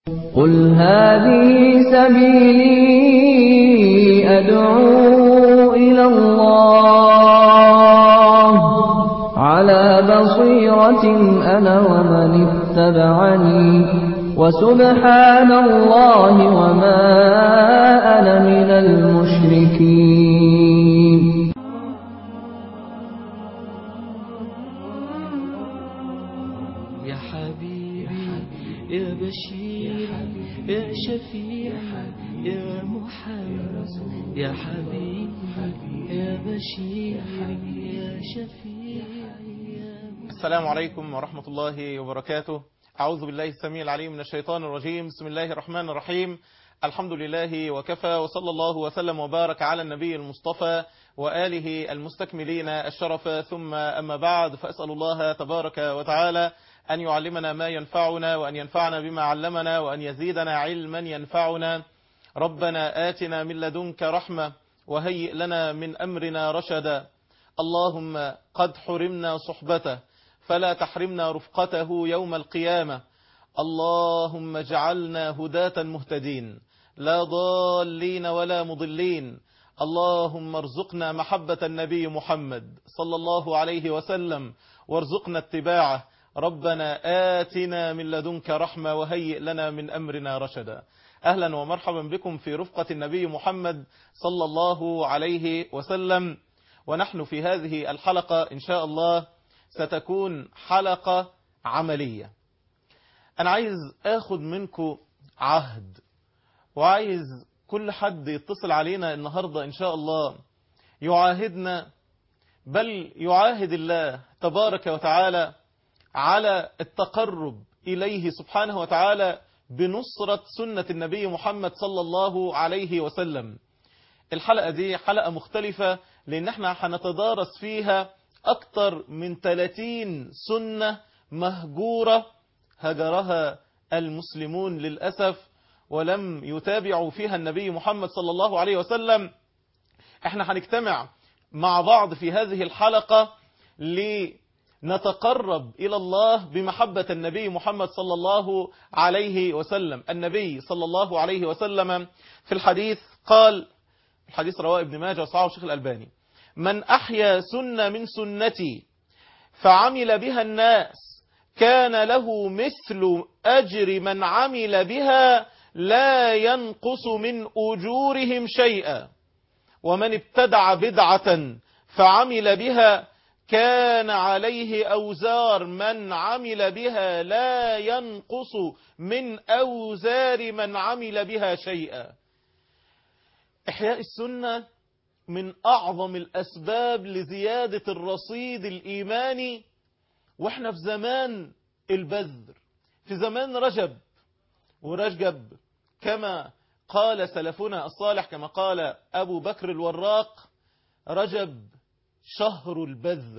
قل هذه سبيلي أدعو إلى الله على بصيرة أنا ومن اتبعني وسبحان الله وما أنا من المشركين يا حبيبي يا بشير يا شفيع يا محمد يا حبيبي يا بشير يا شفيع يا السلام عليكم ورحمة الله وبركاته أعوذ بالله السميع العليم من الشيطان الرجيم بسم الله الرحمن الرحيم الحمد لله وكفى وصلى الله وسلم وبارك على النبي المصطفى وآله المستكملين الشرف ثم أما بعد فأسأل الله تبارك وتعالى أن يعلمنا ما ينفعنا وأن ينفعنا بما علمنا وأن يزيدنا علما ينفعنا ربنا آتنا من لدنك رحمة وهيئ لنا من أمرنا رشدا اللهم قد حرمنا صحبته فلا تحرمنا رفقته يوم القيامة اللهم اجعلنا هداة مهتدين لا ضالين ولا مضلين اللهم ارزقنا محبة النبي محمد صلى الله عليه وسلم وارزقنا اتباعه ربنا آتنا من لدنك رحمة وهيئ لنا من أمرنا رشدا أهلا ومرحبا بكم في رفقة النبي محمد صلى الله عليه وسلم ونحن في هذه الحلقة إن شاء الله ستكون حلقة عملية أنا عايز أخذ منكم عهد وعايز كل حد يتصل علينا النهاردة إن شاء الله يعاهدنا بل يعاهد الله تبارك وتعالى على التقرب إليه سبحانه وتعالى بنصرة سنة النبي محمد صلى الله عليه وسلم الحلقة دي حلقة مختلفة لأن احنا هنتدارس فيها أكثر من 30 سنة مهجورة هجرها المسلمون للأسف ولم يتابعوا فيها النبي محمد صلى الله عليه وسلم احنا هنجتمع مع بعض في هذه الحلقة لنتقرب إلى الله بمحبة النبي محمد صلى الله عليه وسلم النبي صلى الله عليه وسلم في الحديث قال الحديث رواه ابن ماجه وصححه الشيخ الألباني من أحيا سنة من سنتي فعمل بها الناس كان له مثل أجر من عمل بها لا ينقص من أجورهم شيئا ومن ابتدع بدعة فعمل بها كان عليه أوزار من عمل بها لا ينقص من أوزار من عمل بها شيئا إحياء السنة من أعظم الأسباب لزيادة الرصيد الإيماني وإحنا في زمان البذر في زمان رجب ورجب كما قال سلفنا الصالح كما قال أبو بكر الوراق رجب شهر البذر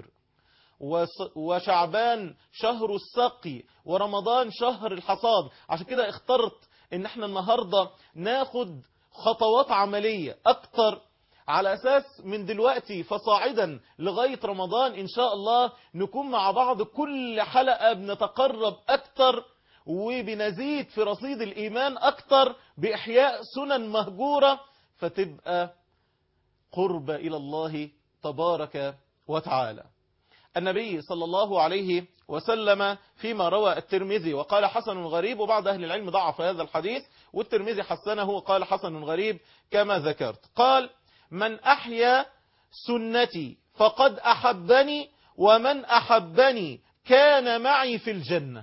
وشعبان شهر السقي ورمضان شهر الحصاد عشان كده اخترت ان احنا النهاردة ناخد خطوات عملية اكتر على أساس من دلوقتي فصاعدا لغاية رمضان إن شاء الله نكون مع بعض كل حلقة بنتقرب أكتر وبنزيد في رصيد الإيمان أكتر بإحياء سنن مهجورة فتبقى قرب إلى الله تبارك وتعالى النبي صلى الله عليه وسلم فيما روى الترمذي وقال حسن غريب وبعض أهل العلم ضعف هذا الحديث والترمذي حسنه وقال حسن غريب كما ذكرت قال من أحيا سنتي فقد أحبني ومن أحبني كان معي في الجنة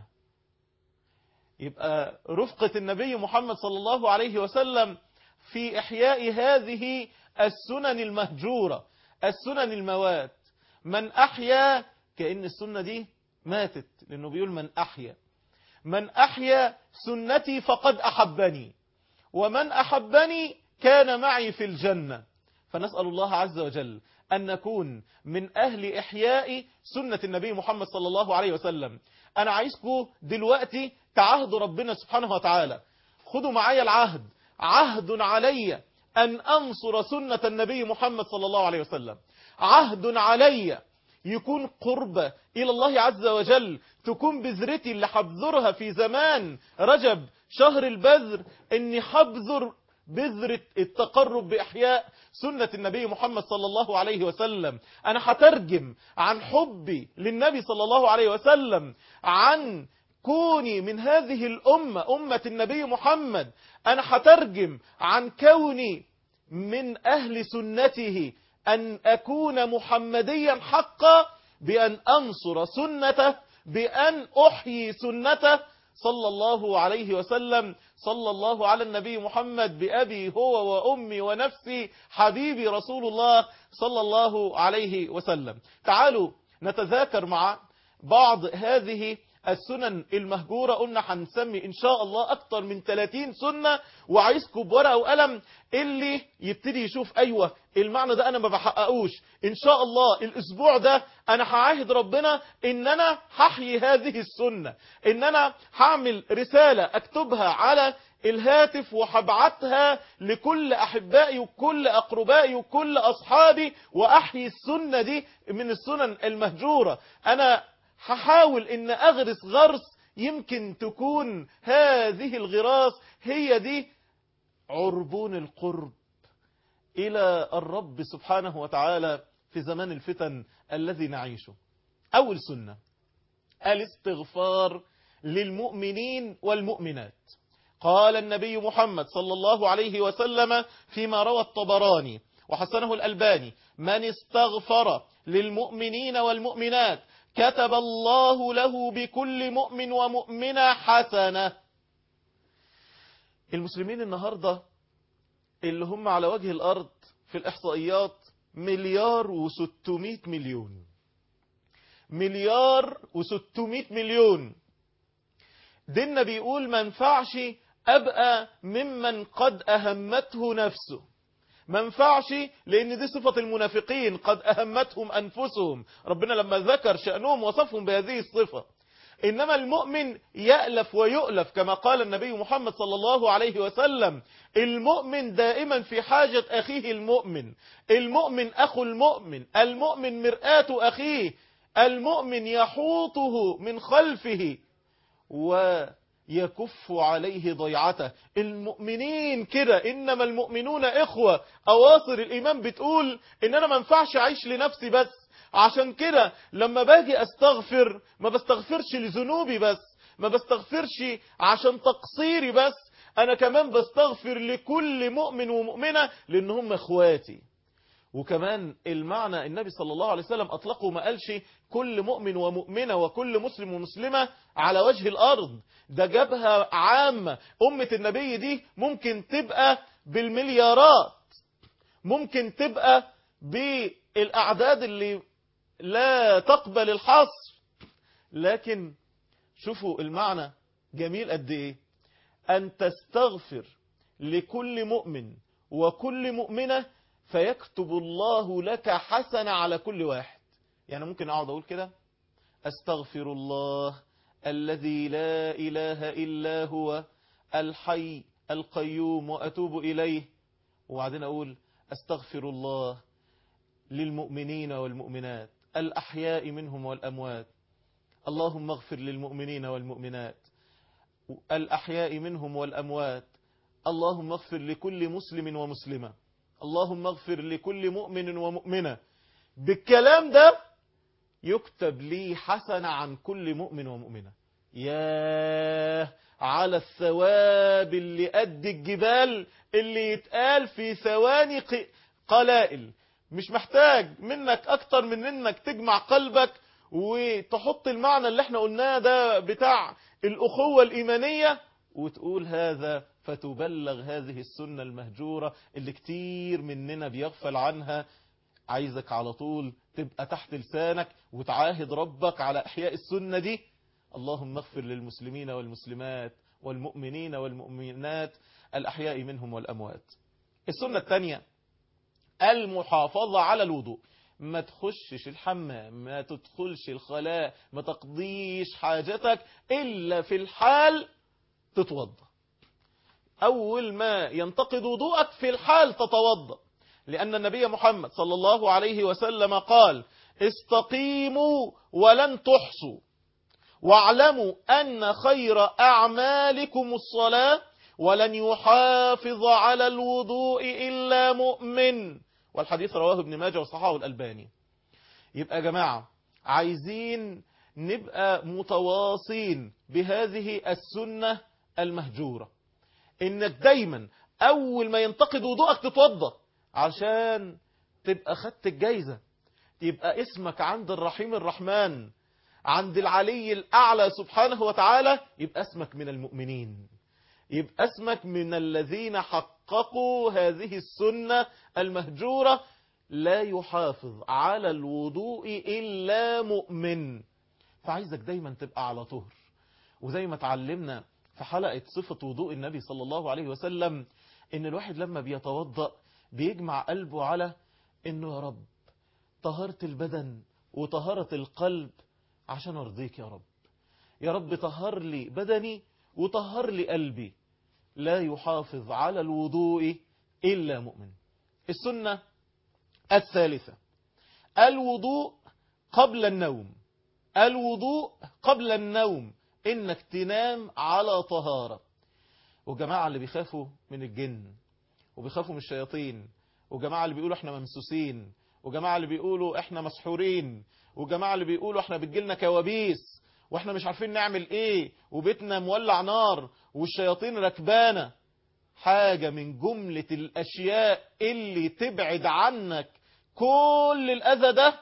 يبقى رفقة النبي محمد صلى الله عليه وسلم في إحياء هذه السنن المهجورة السنن الموات من أحيا كأن السنة دي ماتت لأنه بيقول من أحيا من أحيا سنتي فقد أحبني ومن أحبني كان معي في الجنة فنسأل الله عز وجل أن نكون من أهل إحياء سنة النبي محمد صلى الله عليه وسلم أنا عايزكم دلوقتي تعهدوا ربنا سبحانه وتعالى خدوا معايا العهد عهد علي أن أنصر سنة النبي محمد صلى الله عليه وسلم عهد علي يكون قربة إلى الله عز وجل تكون بذرتي اللي حبذرها في زمان رجب شهر البذر اني حبذر بذرة التقرب بإحياء سنة النبي محمد صلى الله عليه وسلم أنا هترجم عن حبي للنبي صلى الله عليه وسلم عن كوني من هذه الأمة أمة النبي محمد أنا هترجم عن كوني من أهل سنته أن أكون محمديا حقا بأن أنصر سنته بأن أحيي سنته صلى الله عليه وسلم صلى الله على النبي محمد بأبي هو وأمي ونفسي حبيبي رسول الله صلى الله عليه وسلم تعالوا نتذاكر مع بعض هذه السنن المهجورة قلنا هنسمي إن شاء الله أكتر من 30 سنة وعايزكم بورقة وقلم اللي يبتدي يشوف أيوة المعنى ده أنا ما بحققوش إن شاء الله الأسبوع ده أنا هعاهد ربنا إن أنا هحيي هذه السنة إن أنا هعمل رسالة أكتبها على الهاتف وهبعتها لكل أحبائي وكل أقربائي وكل أصحابي وأحيي السنة دي من السنن المهجورة أنا هحاول ان اغرس غرس يمكن تكون هذه الغراس هي دي عربون القرب الى الرب سبحانه وتعالى في زمان الفتن الذي نعيشه اول سنة الاستغفار للمؤمنين والمؤمنات قال النبي محمد صلى الله عليه وسلم فيما روى الطبراني وحسنه الألباني من استغفر للمؤمنين والمؤمنات كتب الله له بكل مؤمن ومؤمنة حسنة المسلمين النهاردة اللي هم على وجه الأرض في الإحصائيات مليار وستمائة مليون مليار وستمائة مليون ديننا بيقول ما ينفعش أبقى ممن قد أهمته نفسه ما ينفعش لان دي صفة المنافقين قد اهمتهم انفسهم ربنا لما ذكر شأنهم وصفهم بهذه الصفة انما المؤمن يألف ويؤلف كما قال النبي محمد صلى الله عليه وسلم المؤمن دائما في حاجة اخيه المؤمن المؤمن اخو المؤمن المؤمن مرآة اخيه المؤمن يحوطه من خلفه و يكف عليه ضيعته المؤمنين كده إنما المؤمنون إخوة أواصر الإيمان بتقول إن أنا ما ينفعش أعيش لنفسي بس عشان كده لما باجي أستغفر ما بستغفرش لذنوبي بس ما بستغفرش عشان تقصيري بس أنا كمان بستغفر لكل مؤمن ومؤمنة لأن هم إخواتي وكمان المعنى النبي صلى الله عليه وسلم أطلقه ما قالش كل مؤمن ومؤمنة وكل مسلم ومسلمة على وجه الأرض ده جابها عامة أمة النبي دي ممكن تبقى بالمليارات ممكن تبقى بالأعداد اللي لا تقبل الحصر لكن شوفوا المعنى جميل قد إيه أن تستغفر لكل مؤمن وكل مؤمنة فيكتب الله لك حسنة على كل واحد يعني ممكن أقعد أقول كده أستغفر الله الذي لا إله إلا هو الحي القيوم وأتوب إليه وبعدين أقول أستغفر الله للمؤمنين والمؤمنات الأحياء منهم والأموات اللهم اغفر للمؤمنين والمؤمنات الأحياء منهم والأموات اللهم اغفر لكل مسلم ومسلمة اللهم اغفر لكل مؤمن ومؤمنة بالكلام ده يكتب لي حسنة عن كل مؤمن ومؤمنة ياه على الثواب اللي قد الجبال اللي يتقال في ثواني قلائل مش محتاج منك اكتر من انك تجمع قلبك وتحط المعنى اللي احنا قلناه ده بتاع الاخوة الايمانية وتقول هذا فتبلغ هذه السنة المهجورة اللي كتير مننا بيغفل عنها عايزك على طول تبقى تحت لسانك وتعاهد ربك على احياء السنة دي اللهم اغفر للمسلمين والمسلمات والمؤمنين والمؤمنات الأحياء منهم والأموات السنة الثانية المحافظة على الوضوء ما تخشش الحمام ما تدخلش الخلاء ما تقضيش حاجتك إلا في الحال تتوضا أول ما ينتقد وضوءك في الحال تتوضا لأن النبي محمد صلى الله عليه وسلم قال استقيموا ولن تحصوا واعلموا أن خير أعمالكم الصلاة ولن يحافظ على الوضوء إلا مؤمن والحديث رواه ابن ماجه وصححه الألباني يبقى يا جماعة عايزين نبقى متواصين بهذه السنة المهجورة انك دايما اول ما ينتقد وضوءك تتوضى عشان تبقى خدت الجايزة يبقى اسمك عند الرحيم الرحمن عند العلي الأعلى سبحانه وتعالى يبقى اسمك من المؤمنين يبقى اسمك من الذين حققوا هذه السنة المهجورة لا يحافظ على الوضوء إلا مؤمن فعايزك دايما تبقى على طهر وزي ما تعلمنا في حلقة صفة وضوء النبي صلى الله عليه وسلم ان الواحد لما بيتوضأ بيجمع قلبه على انه يا رب طهرت البدن وطهرت القلب عشان ارضيك يا رب يا رب طهر لي بدني وطهر لي قلبي لا يحافظ على الوضوء إلا مؤمن السنة الثالثة الوضوء قبل النوم الوضوء قبل النوم انك تنام على طهارة وجماعة اللي بيخافوا من الجن وبيخافوا من الشياطين وجماعة اللي بيقولوا احنا ممسوسين وجماعة اللي بيقولوا احنا مسحورين وجماعة اللي بيقولوا احنا بتجيلنا كوابيس واحنا مش عارفين نعمل ايه وبيتنا مولع نار والشياطين ركبانة حاجة من جملة الاشياء اللي تبعد عنك كل الاذى ده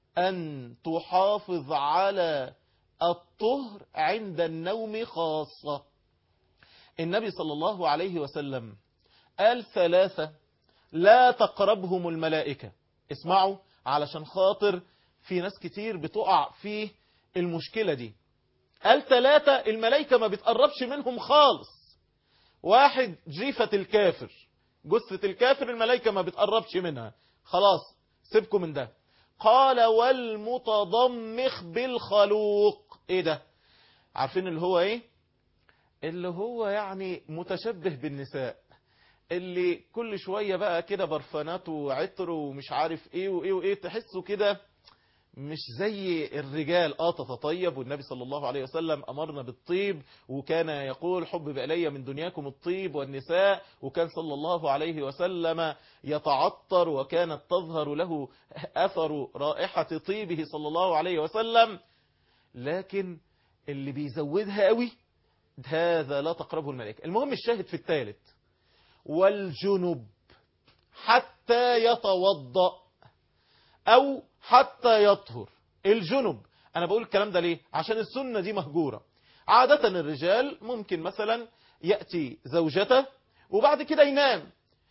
ان تحافظ على الطهر عند النوم خاصة النبي صلى الله عليه وسلم قال ثلاثة لا تقربهم الملائكة اسمعوا علشان خاطر في ناس كتير بتقع في المشكلة دي قال ثلاثة الملائكة ما بتقربش منهم خالص واحد جيفة الكافر جثة الكافر الملائكة ما بتقربش منها خلاص سيبكم من ده قال والمتضمخ بالخلوق ايه ده عارفين اللي هو ايه اللي هو يعني متشبه بالنساء اللي كل شوية بقى كده برفانات وعطر ومش عارف ايه وايه وايه تحسوا كده مش زي الرجال اه تتطيب والنبي صلى الله عليه وسلم امرنا بالطيب وكان يقول حبب الي من دنياكم الطيب والنساء وكان صلى الله عليه وسلم يتعطر وكانت تظهر له اثر رائحة طيبه صلى الله عليه وسلم لكن اللي بيزودها قوي هذا لا تقربه الملائكة المهم الشاهد في الثالث والجنب حتى يتوضأ أو حتى يطهر الجنب أنا بقول الكلام ده ليه عشان السنة دي مهجورة عادة الرجال ممكن مثلا يأتي زوجته وبعد كده ينام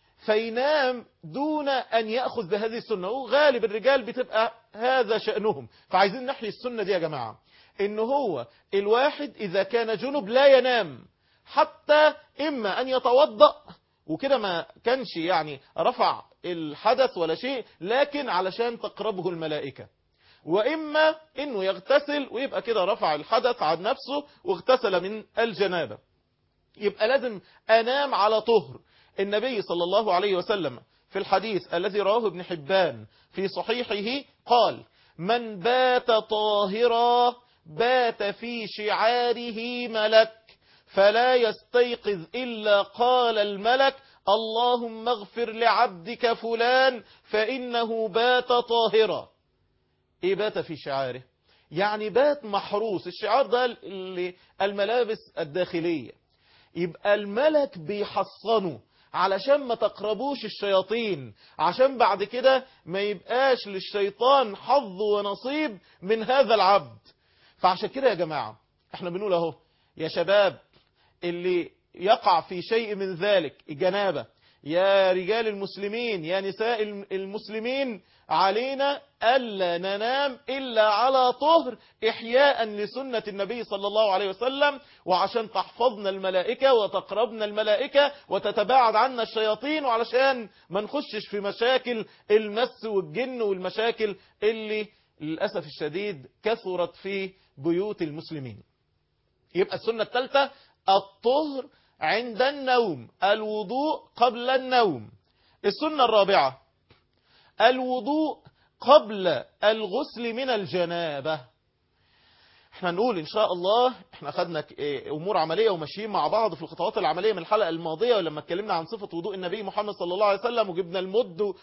فينام دون أن يأخذ بهذه السنة وغالب الرجال بتبقى هذا شأنهم فعايزين نحيي السنة دي يا جماعة إن هو الواحد إذا كان جنب لا ينام حتى إما أن يتوضأ وكده ما كانش يعني رفع الحدث ولا شيء لكن علشان تقربه الملائكة وإما إنه يغتسل ويبقى كده رفع الحدث عن نفسه واغتسل من الجنابة يبقى لازم أنام على طهر النبي صلى الله عليه وسلم في الحديث الذي رواه ابن حبان في صحيحه قال من بات طاهرا بات في شعاره ملك فلا يستيقظ إلا قال الملك اللهم اغفر لعبدك فلان فإنه بات طاهرا إيه بات في شعاره يعني بات محروس الشعار ده اللي الملابس الداخلية يبقى الملك بيحصنه علشان ما تقربوش الشياطين عشان بعد كده ما يبقاش للشيطان حظ ونصيب من هذا العبد فعشان كده يا جماعة احنا بنقول اهو يا شباب اللي يقع في شيء من ذلك الجنابة يا رجال المسلمين يا نساء المسلمين علينا ألا ننام إلا على طهر إحياء لسنة النبي صلى الله عليه وسلم وعشان تحفظنا الملائكة وتقربنا الملائكة وتتباعد عنا الشياطين وعلشان ما نخشش في مشاكل المس والجن والمشاكل اللي للأسف الشديد كثرت في بيوت المسلمين يبقى السنة الثالثة الطهر عند النوم الوضوء قبل النوم السنة الرابعة الوضوء قبل الغسل من الجنابة احنا نقول ان شاء الله احنا خدنا ك- إيه، امور عمليه وماشيين مع بعض في الخطوات العمليه من الحلقه الماضيه ولما اتكلمنا عن صفه وضوء النبي محمد صلى الله عليه وسلم وجبنا المد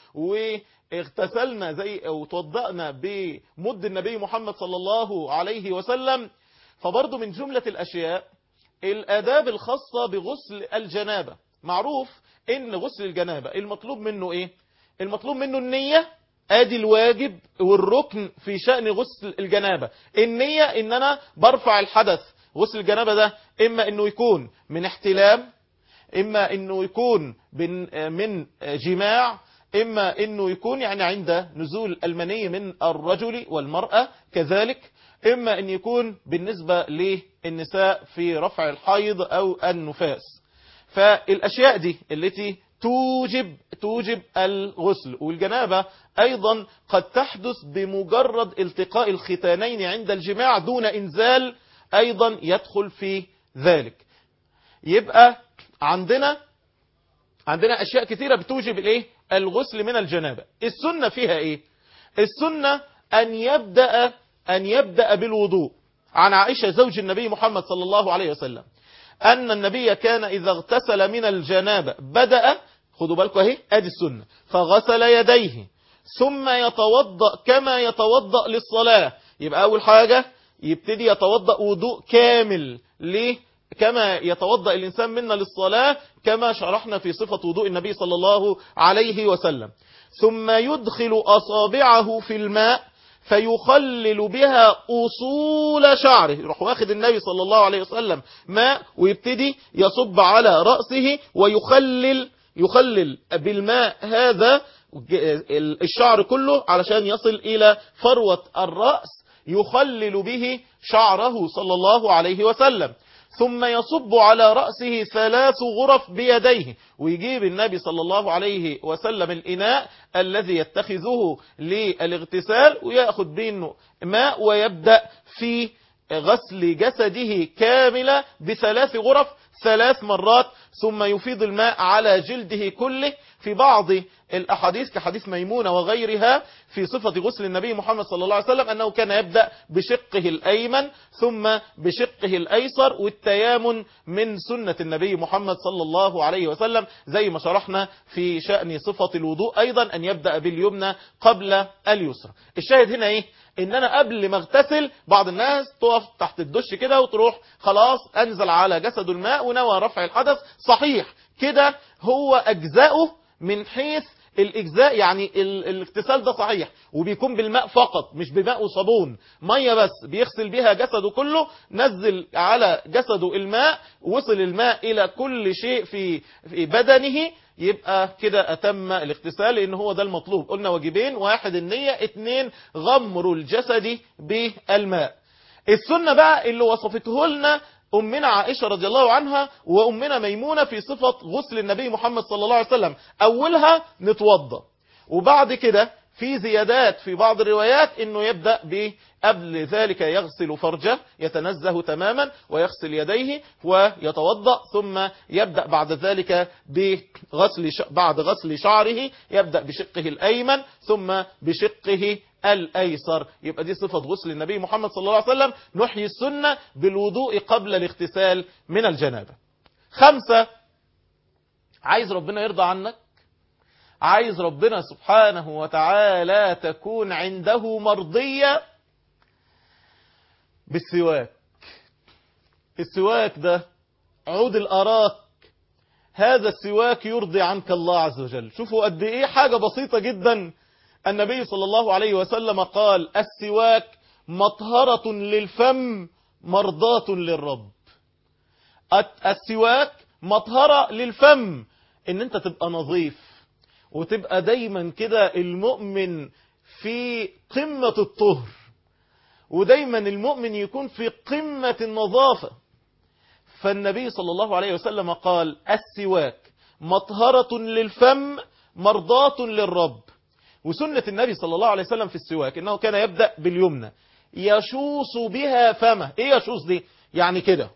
واغتسلنا زي وتوضأنا بمد النبي محمد صلى الله عليه وسلم فبرضه من جمله الاشياء الاداب الخاصه بغسل الجنابه معروف ان غسل الجنابه المطلوب منه ايه المطلوب منه النيه ادي الواجب والركن في شأن غسل الجنابة النية ان انا برفع الحدث غسل الجنابة ده اما انه يكون من احتلام اما انه يكون بن- من جماع اما انه يكون يعني عند نزول المني من الرجل والمرأة كذلك اما ان يكون بالنسبة للنساء في رفع الحيض او النفاس فالأشياء دي التي توجب توجب الغسل والجنابة أيضا قد تحدث بمجرد التقاء الختانين عند الجماع دون إنزال أيضا يدخل في ذلك يبقى عندنا عندنا أشياء كثيرة بتوجب الإيه الغسل من الجنابة السنة فيها إيه السنة أن يبدأ أن يبدأ بالوضوء عن عائشة زوج النبي محمد صلى الله عليه وسلم أن النبي كان إذا اغتسل من الجنابة بدأ خدوا بالكم اهي ادي السنة فغسل يديه ثم يتوضأ كما يتوضأ للصلاة يبقى أول حاجة يبتدي يتوضأ وضوء كامل ليه كما يتوضأ الإنسان منا للصلاة كما شرحنا في صفة وضوء النبي صلى الله عليه وسلم ثم يدخل أصابعه في الماء فيخلل بها أصول شعره يروح واخد النبي صلى الله عليه وسلم ماء ويبتدي يصب على رأسه ويخلل يخلل بالماء هذا الشعر كله علشان يصل إلى فروة الرأس يخلل به شعره صلى الله عليه وسلم ثم يصب على رأسه ثلاث غرف بيديه ويجيب النبي صلى الله عليه وسلم الإناء الذي يتخذه للاغتسال ويأخذ بينه ماء ويبدأ في غسل جسده كاملة بثلاث غرف ثلاث مرات ثم يفيض الماء على جلده كله في بعض الأحاديث كحديث ميمونة وغيرها في صفة غسل النبي محمد صلى الله عليه وسلم أنه كان يبدأ بشقه الأيمن ثم بشقه الأيسر والتيامن من سنة النبي محمد صلى الله عليه وسلم زي ما شرحنا في شأن صفة الوضوء أيضا أن يبدأ باليمنى قبل اليسرى الشاهد هنا إيه ان انا قبل ما اغتسل بعض الناس تقف تحت الدش كده وتروح خلاص انزل على جسد الماء ونوى رفع الحدث صحيح كده هو اجزاؤه من حيث الاجزاء يعني ال- الاغتسال ده صحيح وبيكون بالماء فقط مش بماء وصابون ميه بس بيغسل بيها جسده كله نزل على جسده الماء وصل الماء الى كل شيء في في بدنه يبقى كده أتم الاغتسال لأن هو ده المطلوب قلنا واجبين واحد النية اتنين غمر الجسد بالماء السنة بقى اللي وصفته لنا أمنا عائشة رضي الله عنها وأمنا ميمونة في صفة غسل النبي محمد صلى الله عليه وسلم أولها نتوضى وبعد كده في زيادات في بعض الروايات انه يبدأ ب قبل ذلك يغسل فرجه يتنزه تماما ويغسل يديه ويتوضأ ثم يبدأ بعد ذلك بغسل ش... بعد غسل شعره يبدأ بشقه الأيمن ثم بشقه الأيسر يبقى دي صفة غسل النبي محمد صلى الله عليه وسلم نحيي السنة بالوضوء قبل الاغتسال من الجنابة خمسة عايز ربنا يرضى عنك عايز ربنا سبحانه وتعالى تكون عنده مرضية بالسواك السواك ده عود الأراك هذا السواك يرضي عنك الله عز وجل شوفوا قد ايه حاجة بسيطة جدا النبي صلى الله عليه وسلم قال السواك مطهرة للفم مرضاة للرب السواك مطهرة للفم ان انت تبقى نظيف وتبقى دايما كده المؤمن في قمة الطهر ودايما المؤمن يكون في قمة النظافة فالنبي صلى الله عليه وسلم قال السواك مطهرة للفم مرضاة للرب وسنة النبي صلى الله عليه وسلم في السواك انه كان يبدأ باليمنى يشوص بها فمه ايه يشوص دي يعني كده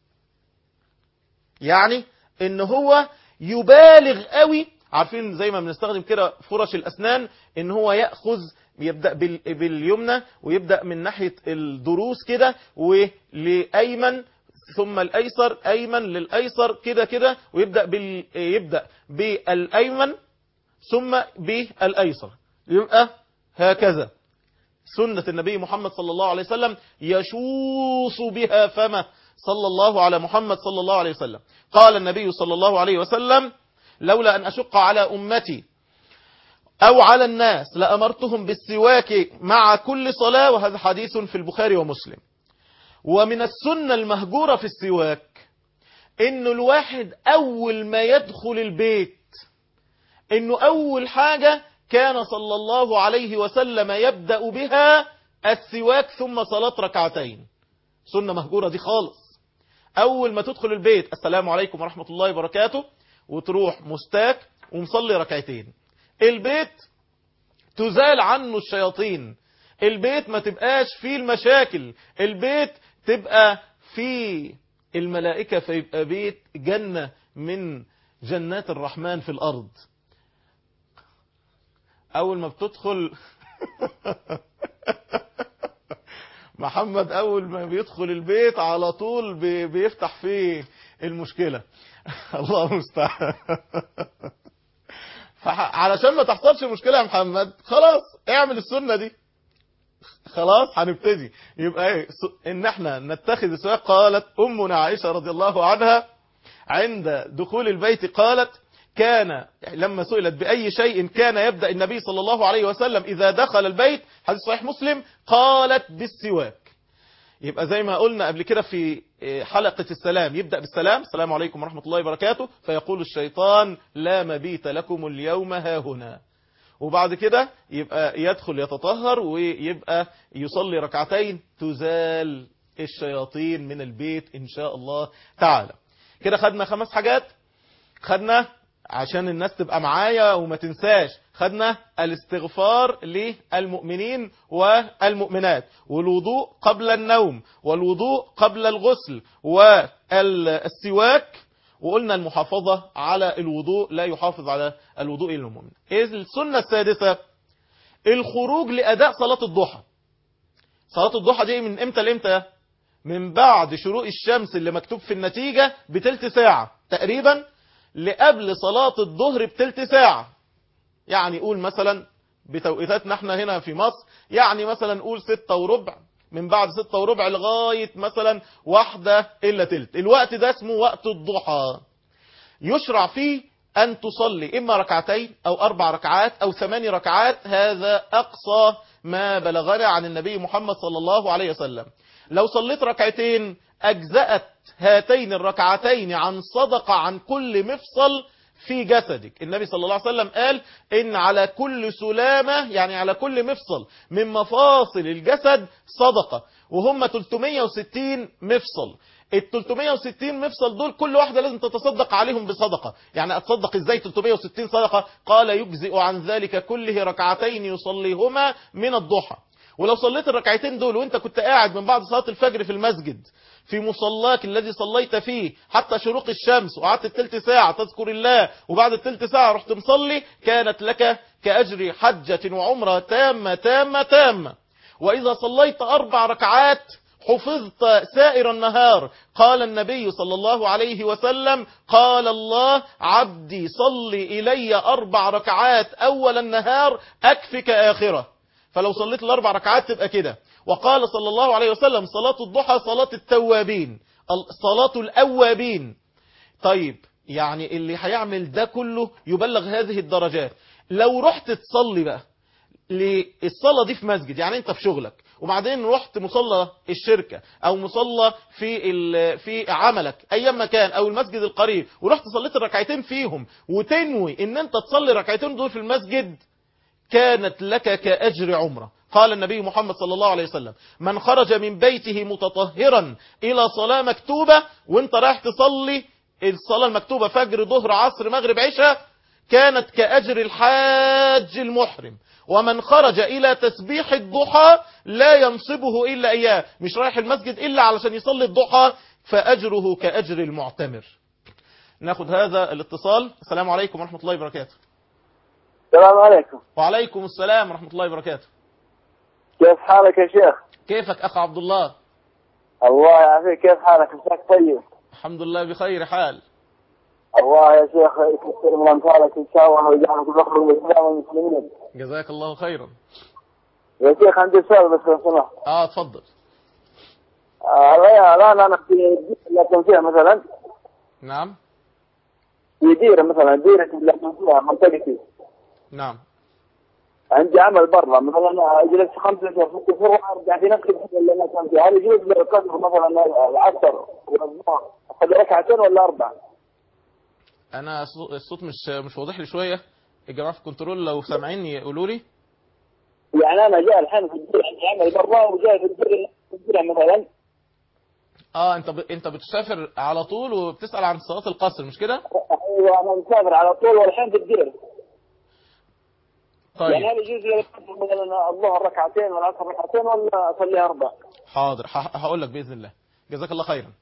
يعني ان هو يبالغ قوي عارفين زي ما بنستخدم كده فرش الاسنان ان هو ياخذ يبدأ بال- باليمنى ويبدأ من ناحية الضروس كده ولأيمن ثم الأيسر أيمن للأيسر كده كده ويبدأ بال... يبدأ بالأيمن ثم بالأيسر يبقى هكذا سنة النبي محمد صلى الله عليه وسلم يشوص بها فمه صلى الله على محمد صلى الله عليه وسلم قال النبي صلى الله عليه وسلم لولا أن أشق على أمتي أو على الناس لأمرتهم بالسواك مع كل صلاة وهذا حديث في البخاري ومسلم ومن السنة المهجورة في السواك إنه الواحد أول ما يدخل البيت إنه أول حاجة كان صلى الله عليه وسلم يبدأ بها السواك ثم صلاة ركعتين سنة مهجورة دي خالص أول ما تدخل البيت السلام عليكم ورحمة الله وبركاته وتروح مستاك ومصلي ركعتين البيت تزال عنه الشياطين البيت ما تبقاش فيه المشاكل البيت تبقى فيه الملائكة فيبقى بيت جنة من جنات الرحمن في الأرض أول ما بتدخل محمد أول ما بيدخل البيت على طول بي- بيفتح فيه المشكلة الله المستعان فح- علشان ما تحصلش مشكلة يا محمد خلاص اعمل السنة دي خلاص هنبتدي يبقى ايه س- ان احنا نتخذ السواك قالت امنا عائشة رضي الله عنها عند دخول البيت قالت كان لما سئلت بأي شيء كان يبدأ النبي صلى الله عليه وسلم إذا دخل البيت حديث صحيح مسلم قالت بالسواك يبقى زي ما قلنا قبل كده في حلقة السلام يبدأ بالسلام السلام عليكم ورحمة الله وبركاته فيقول الشيطان لا مبيت لكم اليوم هاهنا وبعد كده يبقى يدخل يتطهر ويبقى يصلي ركعتين تزال الشياطين من البيت إن شاء الله تعالى كده خدنا خمس حاجات خدنا عشان الناس تبقى معايا وما تنساش خدنا الاستغفار للمؤمنين والمؤمنات والوضوء قبل النوم والوضوء قبل الغسل والسواك وقلنا المحافظة على الوضوء لا يحافظ على الوضوء إلا المؤمن إذ السنة السادسة الخروج لأداء صلاة الضحى صلاة الضحى دي من امتى لامتى من بعد شروق الشمس اللي مكتوب في النتيجة بتلت ساعة تقريبا لقبل صلاة الظهر بتلت ساعة يعني قول مثلا بتوقيتاتنا احنا هنا في مصر يعني مثلا قول ستة وربع من بعد ستة وربع لغاية مثلا واحدة إلا تلت الوقت ده اسمه وقت الضحى يشرع فيه أن تصلي إما ركعتين أو أربع ركعات أو ثماني ركعات هذا أقصى ما بلغنا عن النبي محمد صلى الله عليه وسلم لو صليت ركعتين أجزأت هاتين الركعتين عن صدقة عن كل مفصل في جسدك النبي صلى الله عليه وسلم قال إن على كل سلامة يعني على كل مفصل من مفاصل الجسد صدقة وهم 360 مفصل ال 360 مفصل دول كل واحدة لازم تتصدق عليهم بصدقة يعني أتصدق إزاي 360 صدقة قال يجزئ عن ذلك كله ركعتين يصليهما من الضحى ولو صليت الركعتين دول وانت كنت قاعد من بعد صلاة الفجر في المسجد في مصلاك الذي صليت فيه حتى شروق الشمس وقعدت التلت ساعة تذكر الله وبعد التلت ساعة رحت مصلي كانت لك كأجر حجة وعمرة تامة تامة تامة وإذا صليت أربع ركعات حفظت سائر النهار قال النبي صلى الله عليه وسلم قال الله عبدي صل إلي أربع ركعات أول النهار أكفك آخرة فلو صليت الأربع ركعات تبقى كده وقال صلى الله عليه وسلم صلاة الضحى صلاة التوابين صلاة الأوابين طيب يعني اللي هيعمل ده كله يبلغ هذه الدرجات لو رحت تصلي بقى للصلاة دي في مسجد يعني انت في شغلك وبعدين رحت مصلى الشركة او مصلى في في عملك ايام ما كان او المسجد القريب ورحت صليت الركعتين فيهم وتنوي ان انت تصلي الركعتين دول في المسجد كانت لك كأجر عمره قال النبي محمد صلى الله عليه وسلم من خرج من بيته متطهرا إلى صلاة مكتوبة وانت رايح تصلي الصلاة المكتوبة فجر ظهر عصر مغرب عشاء كانت كأجر الحاج المحرم ومن خرج إلى تسبيح الضحى لا ينصبه إلا إياه مش رايح المسجد إلا علشان يصلي الضحى فأجره كأجر المعتمر ناخد هذا الاتصال السلام عليكم ورحمة الله وبركاته السلام عليكم وعليكم السلام ورحمة الله وبركاته كيف حالك يا شيخ؟ كيفك أخ عبد الله الله يعافيك كيف حالك؟ مساك طيب الحمد لله بخير حال الله يا شيخ يكثر من امثالك ان شاء الله ويجعلك بخر الاسلام والمسلمين جزاك الله خيرا يا شيخ عندي سؤال بس لو سمحت اه اتفضل آه، الآن الآن انا في لكن فيها مثلا نعم في ديره مثلا ديره لكن فيها منطقتي نعم عندي عمل برا مثلا اجلس خمسة اشهر ست شهور وارجع في نفس الحته اللي انا كان فيها هل يجوز لي القدر مثلا العصر والظهر اصلي ركعتين ولا اربع؟ انا صو- الصوت مش مش واضح لي شويه الجماعه في الكنترول لو سامعيني يقولوا لي يعني انا جاي الحين في الديره عندي عمل برا وجاي في الديره في الديره مثلا اه انت ب... انت بتسافر على طول وبتسال عن صلاه القصر مش كده ايوه انا مسافر على طول والحين في الديره طيب يعني هل يجوز لي القدر مثلا الظهر ركعتين والعصر ركعتين ولا اصلي اربع؟ حاضر ه- هقول لك باذن الله جزاك الله خيرا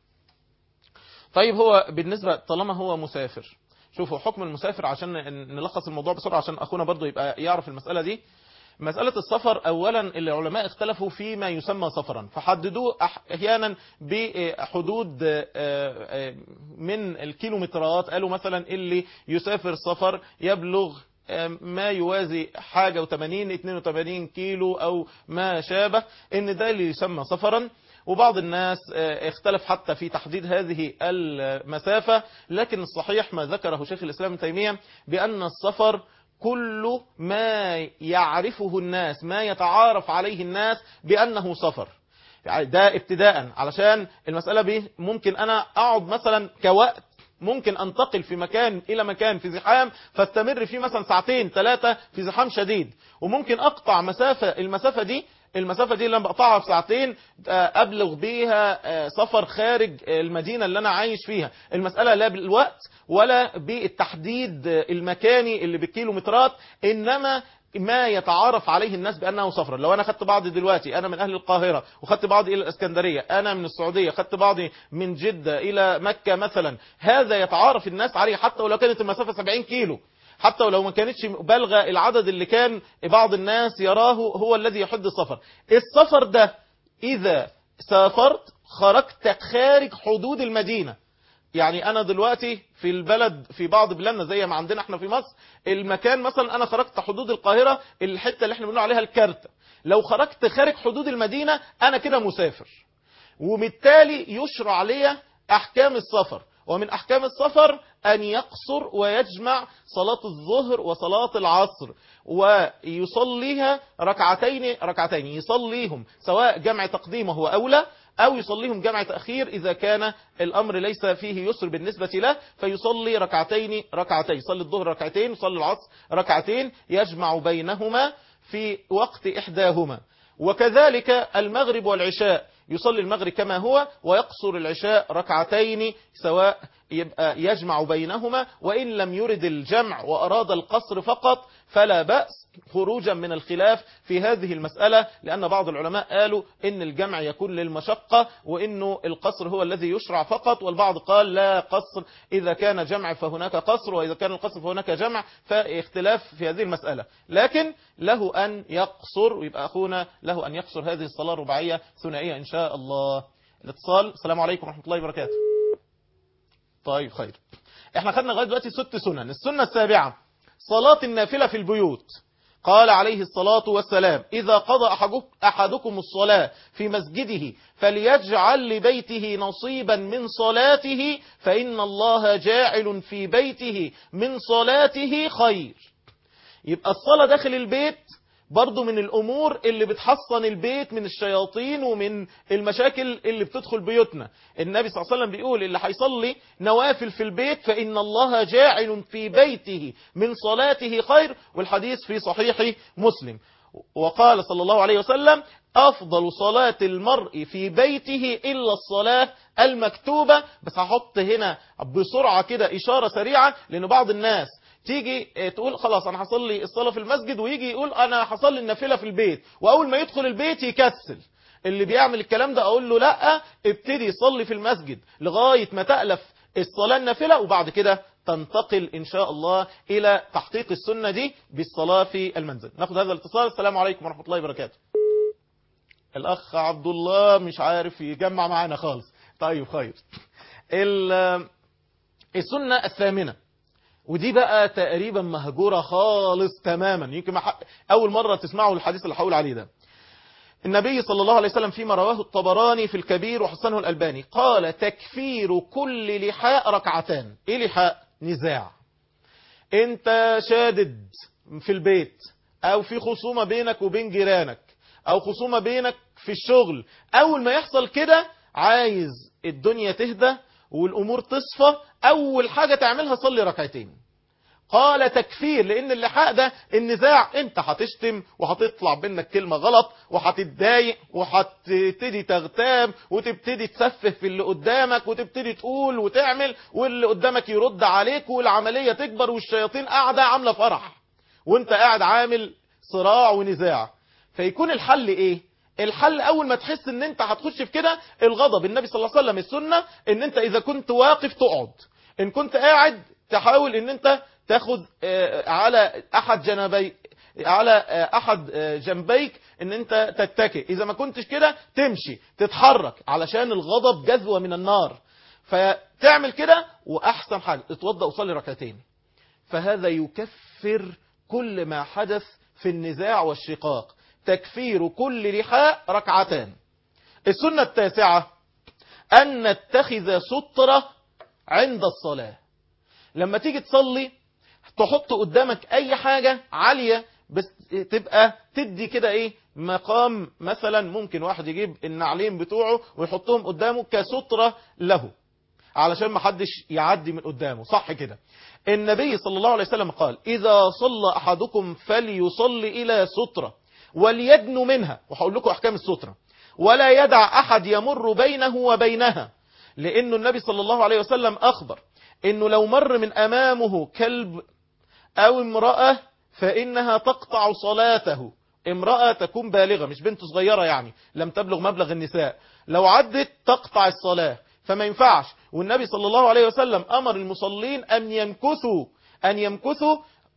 طيب هو بالنسبه طالما هو مسافر شوفوا حكم المسافر عشان ن- نلخص الموضوع بسرعه عشان اخونا برضو يبقى يعرف المساله دي مسألة السفر أولا العلماء اختلفوا فيما يسمى سفرا فحددوه أح- أحيانا بحدود آه، آه، من الكيلومترات قالوا مثلا اللي يسافر سفر يبلغ آه، ما يوازي حاجة و80 82 كيلو أو ما شابه إن ده اللي يسمى سفرا وبعض الناس آه، اختلف حتى في تحديد هذه المسافة لكن الصحيح ما ذكره شيخ الإسلام ابن تيمية بأن السفر كل ما يعرفه الناس ما يتعارف عليه الناس بأنه سفر يعني ده ابتداء علشان المسألة به ممكن أنا أقعد مثلا كوقت ممكن أنتقل في مكان إلى مكان في زحام فاستمر فيه مثلا ساعتين ثلاثة في زحام شديد وممكن أقطع مسافة المسافة دي المسافة دي اللي انا بقطعها في ساعتين آه، أبلغ بيها آه، سفر خارج المدينة اللي أنا عايش فيها المسألة لا بالوقت ولا بالتحديد المكاني اللي بالكيلومترات إنما ما يتعارف عليه الناس بأنه سفر لو أنا خدت بعضي دلوقتي أنا من أهل القاهرة وخدت بعضي إلى الإسكندرية أنا من السعودية خدت بعضي من جدة إلى مكة مثلا هذا يتعارف الناس عليه حتى ولو كانت المسافة 70 كيلو حتى ولو ما كانتش بالغة العدد اللي كان بعض الناس يراه هو الذي يحد السفر السفر ده إذا سافرت خرجت خارج حدود المدينة يعني انا دلوقتي في البلد في بعض بلادنا زي ما عندنا احنا في مصر المكان مثلا انا خرجت حدود القاهرة الحتة اللي احنا بنقول عليها الكارتة لو خرجت خارج حدود المدينة انا كده مسافر وبالتالي يشرع لي احكام السفر ومن احكام السفر ان يقصر ويجمع صلاة الظهر وصلاة العصر ويصليها ركعتين ركعتين يصليهم سواء جمع تقديم هو اولى أو يصليهم جمع تأخير إذا كان الأمر ليس فيه يسر بالنسبة له فيصلي ركعتين ركعتين يصلي الظهر ركعتين يصلي العصر ركعتين يجمع بينهما في وقت إحداهما وكذلك المغرب والعشاء يصلي المغرب كما هو ويقصر العشاء ركعتين سواء يبقى يجمع بينهما وإن لم يرد الجمع وأراد القصر فقط فلا بأس خروجا من الخلاف في هذه المسألة لأن بعض العلماء قالوا إن الجمع يكون للمشقة وإنه القصر هو الذي يشرع فقط والبعض قال لا قصر إذا كان جمع فهناك قصر وإذا كان القصر فهناك جمع فاختلاف في هذه المسألة لكن له أن يقصر ويبقى أخونا له أن يقصر هذه الصلاة الرباعية ثنائية إن شاء الله الاتصال السلام عليكم ورحمة الله وبركاته طيب خير احنا خدنا لغايه دلوقتي ست سنن السنة السابعة صلاة النافلة في البيوت قال عليه الصلاة والسلام إذا قضى أحدك- أحدكم الصلاة في مسجده فليجعل لبيته نصيبا من صلاته فإن الله جاعل في بيته من صلاته خير يبقى الصلاة داخل البيت برضو من الأمور اللي بتحصن البيت من الشياطين ومن المشاكل اللي بتدخل بيوتنا النبي صلى الله عليه وسلم بيقول اللي هيصلي نوافل في البيت فإن الله جاعل في بيته من صلاته خير والحديث في صحيح مسلم وقال صلى الله عليه وسلم أفضل صلاة المرء في بيته إلا الصلاة المكتوبة بس هحط هنا بسرعة كده إشارة سريعة لأن بعض الناس تيجي اه، تقول خلاص انا هصلي الصلاه في المسجد ويجي يقول انا هصلي النافله في البيت واول ما يدخل البيت يكسل اللي بيعمل الكلام ده اقول له لا ابتدي صلي في المسجد لغايه ما تالف الصلاه النافله وبعد كده تنتقل ان شاء الله الى تحقيق السنه دي بالصلاه في المنزل ناخد هذا الاتصال السلام عليكم ورحمه الله وبركاته الاخ عبد الله مش عارف يجمع معانا خالص طيب خير ال- السنة الثامنة ودي بقى تقريبا مهجورة خالص تماما يمكن ما ح- اول مرة تسمعوا الحديث اللي هقول عليه ده النبي صلى الله عليه وسلم فيما رواه الطبراني في الكبير وحسنه الألباني قال تكفير كل لحاء ركعتان ايه لحاء نزاع انت شادد في البيت او في خصومة بينك وبين جيرانك او خصومة بينك في الشغل اول ما يحصل كده عايز الدنيا تهدى والامور تصفى اول حاجة تعملها صلي ركعتين قال تكفير لان اللحاء ده النزاع انت هتشتم وهتطلع منك كلمة غلط وهتتضايق وهتبتدي تغتاب وتبتدي تسفه في اللي قدامك وتبتدي تقول وتعمل واللي قدامك يرد عليك والعملية تكبر والشياطين قاعدة عاملة فرح وانت قاعد عامل صراع ونزاع فيكون الحل ايه الحل اول ما تحس ان انت هتخش في كده الغضب النبي صلى الله عليه وسلم السنة ان انت اذا كنت واقف تقعد ان كنت قاعد تحاول ان انت تاخد آه، على احد جنبي على آه، احد آه، جنبيك ان انت تتكئ اذا ما كنتش كده تمشي تتحرك علشان الغضب جذوة من النار فتعمل كده واحسن حاجة اتوضى وصلي ركعتين فهذا يكفر كل ما حدث في النزاع والشقاق تكفير كل لحاء ركعتان السنة التاسعة أن نتخذ سترة عند الصلاة لما تيجي تصلي تحط قدامك أي حاجة عالية بس تبقى تدي كده ايه مقام مثلا ممكن واحد يجيب النعلين بتوعه ويحطهم قدامه كسترة له علشان ما حدش يعدي من قدامه صح كده النبي صلى الله عليه وسلم قال إذا صلى أحدكم فليصلي إلى سترة وليدن منها وهقول لكم أحكام السترة ولا يدع أحد يمر بينه وبينها لأنه النبي صلى الله عليه وسلم أخبر أنه لو مر من أمامه كلب أو امرأة فإنها تقطع صلاته امرأة تكون بالغة مش بنت صغيرة يعني لم تبلغ مبلغ النساء لو عدت تقطع الصلاة فما ينفعش والنبي صلى الله عليه وسلم أمر المصلين أن يمكثوا أن يمكثوا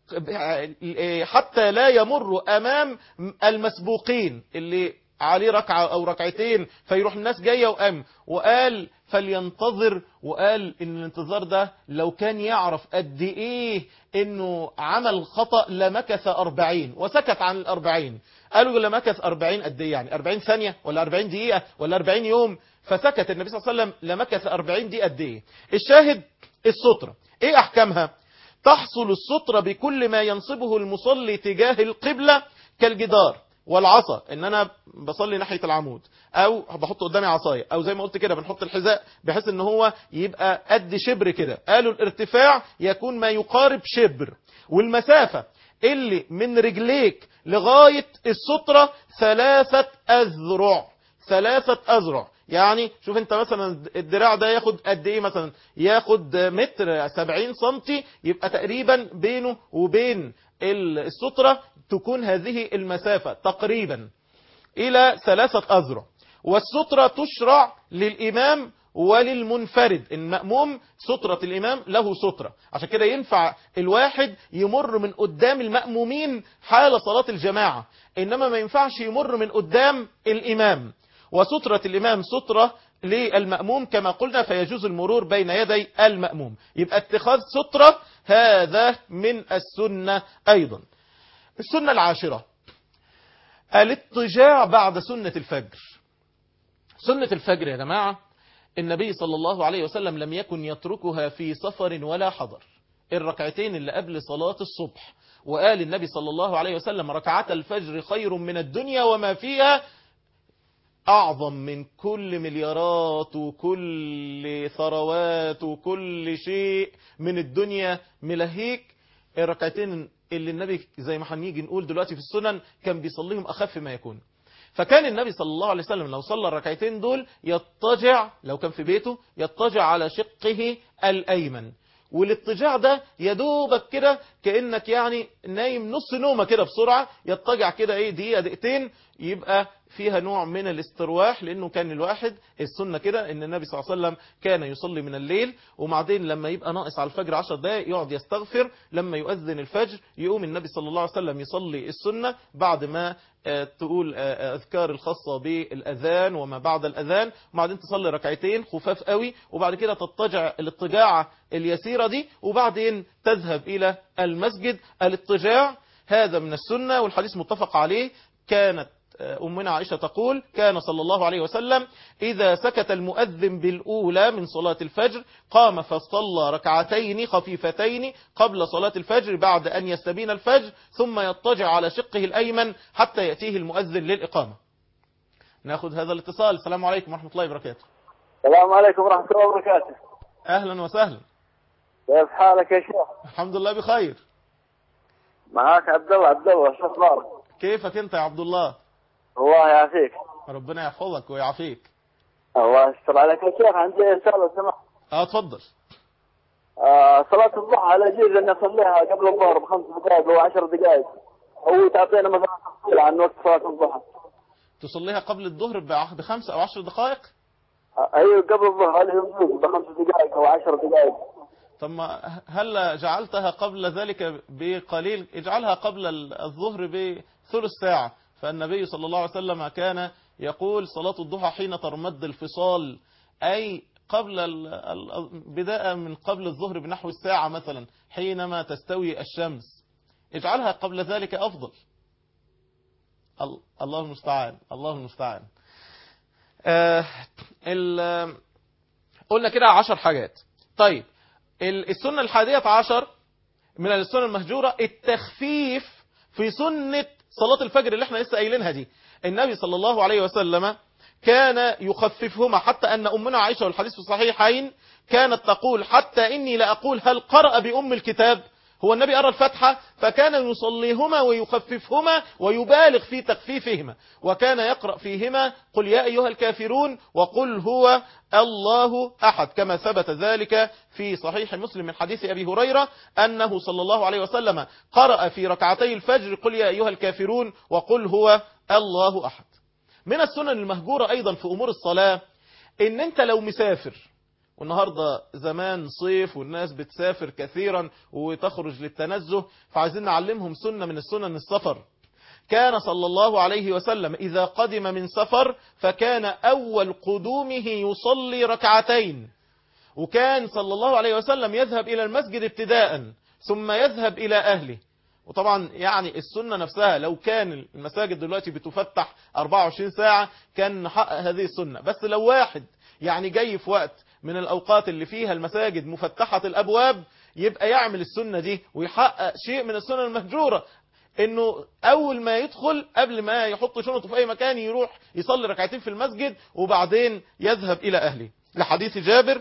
حتى لا يمر أمام المسبوقين اللي عليه ركعة أو ركعتين فيروح الناس جاية وقام وقال فلينتظر وقال إن الانتظار ده لو كان يعرف قد إيه إنه عمل خطأ لمكث أربعين وسكت عن الأربعين قالوا لمكث أربعين قد إيه يعني أربعين ثانية ولا أربعين دقيقة ولا أربعين يوم فسكت النبي صلى الله عليه وسلم لمكث أربعين دقيقة قد إيه الشاهد السترة إيه أحكامها تحصل السترة بكل ما ينصبه المصلي تجاه القبلة كالجدار والعصا ان انا بصلي ناحية العمود او بحط قدامي عصاية او زي ما قلت كده بنحط الحذاء بحيث ان هو يبقى قد شبر كده قالوا الارتفاع يكون ما يقارب شبر والمسافة اللي من رجليك لغاية السترة ثلاثة اذرع ثلاثة اذرع يعني شوف انت مثلا الدراع ده ياخد قد ايه مثلا ياخد متر سبعين سنتي يبقى تقريبا بينه وبين السترة تكون هذه المسافة تقريبا الى ثلاثة اذرع والسترة تشرع للامام وللمنفرد المأموم سترة الإمام له سترة عشان كده ينفع الواحد يمر من قدام المأمومين حال صلاة الجماعة إنما ما ينفعش يمر من قدام الإمام وسترة الإمام سترة للمأموم كما قلنا فيجوز المرور بين يدي المأموم يبقى اتخاذ سترة هذا من السنة أيضا السنة العاشرة الاضطجاع بعد سنة الفجر سنة الفجر يا جماعة النبي صلى الله عليه وسلم لم يكن يتركها في سفر ولا حضر الركعتين اللي قبل صلاة الصبح وقال النبي صلى الله عليه وسلم ركعات الفجر خير من الدنيا وما فيها أعظم من كل مليارات وكل ثروات وكل شيء من الدنيا ملهيك الركعتين اللي النبي زي ما هنيجي نقول دلوقتي في السنن كان بيصليهم أخف ما يكون فكان النبي صلى الله عليه وسلم لو صلى الركعتين دول يضطجع لو كان في بيته يضطجع على شقه الأيمن والاضطجاع ده يدوبك كده كأنك يعني نايم نص نومة كده بسرعة يضطجع كده ايه دقيقة دقيقتين يبقى فيها نوع من الاسترواح لأنه كان الواحد السنة كده أن النبي صلى الله عليه وسلم كان يصلي من الليل وبعدين لما يبقى ناقص على الفجر عشر دقائق يقعد يستغفر لما يؤذن الفجر يقوم النبي صلى الله عليه وسلم يصلي السنة بعد ما آه، تقول آه، أذكار الخاصة بالأذان وما بعد الأذان وبعدين تصلي ركعتين خفاف قوي وبعد كده تضطجع الاضطجاعة اليسيرة دي وبعدين تذهب إلى المسجد الاضطجاع هذا من السنة والحديث متفق عليه كانت أمنا عائشة تقول كان صلى الله عليه وسلم إذا سكت المؤذن بالأولى من صلاة الفجر قام فصلى ركعتين خفيفتين قبل صلاة الفجر بعد أن يستبين الفجر ثم يضطجع على شقه الأيمن حتى يأتيه المؤذن للإقامة ناخذ هذا الاتصال السلام عليكم ورحمة الله وبركاته السلام عليكم ورحمة الله وبركاته أهلا وسهلا كيف حالك يا شيخ الحمد لله بخير معاك عبد الله عبد الله شو اخبارك كيفك أنت يا عبد الله الله يعافيك ربنا يحفظك ويعافيك الله يستر عليك يا شيخ عندي رسالة سمح اه اتفضل آه صلاة الضحى على جيز أن أصليها قبل الظهر بخمس دقائق أو عشر دقائق أو تعطينا مثلا تفصيل عن وقت صلاة الضحى تصليها قبل الظهر بع- بخمس أو عشر دقائق آه، أيوة قبل الظهر هل يجوز بخمس دقائق أو عشر دقائق طب ما هل جعلتها قبل ذلك بقليل اجعلها قبل الظهر بثلث ساعة فالنبي صلى الله عليه وسلم كان يقول صلاة الضحى حين ترمد الفصال أي قبل ال- ال- بداء من قبل الظهر بنحو الساعة مثلا حينما تستوي الشمس اجعلها قبل ذلك أفضل ال- الله المستعان الله المستعان آه ال- قلنا كده عشر حاجات طيب ال- السنة الحادية عشر من السنة المهجورة التخفيف في سنة صلاة الفجر اللي احنا لسه قايلينها دي النبي صلى الله عليه وسلم كان يخففهما حتى أن أمنا عائشة والحديث في الصحيحين كانت تقول حتى إني لأقول هل قرأ بأم الكتاب هو النبي أرى الفتحة فكان يصليهما ويخففهما ويبالغ في تخفيفهما وكان يقرأ فيهما قل يا أيها الكافرون وقل هو الله أحد كما ثبت ذلك في صحيح مسلم من حديث أبي هريرة أنه صلى الله عليه وسلم قرأ في ركعتي الفجر قل يا أيها الكافرون وقل هو الله أحد من السنن المهجورة أيضا في أمور الصلاة إن أنت لو مسافر والنهاردة زمان صيف والناس بتسافر كثيرا وتخرج للتنزه فعايزين نعلمهم سنة من السنن السفر كان صلى الله عليه وسلم إذا قدم من سفر فكان أول قدومه يصلي ركعتين وكان صلى الله عليه وسلم يذهب إلى المسجد ابتداء ثم يذهب إلى أهله وطبعا يعني السنة نفسها لو كان المساجد دلوقتي بتفتح 24 ساعة كان نحقق هذه السنة بس لو واحد يعني جاي في وقت من الأوقات اللي فيها المساجد مفتحة الأبواب يبقى يعمل السنة دي ويحقق شيء من السنة المهجورة انه اول ما يدخل قبل ما يحط شنطه في اي مكان يروح يصلي ركعتين في المسجد وبعدين يذهب الى اهله لحديث جابر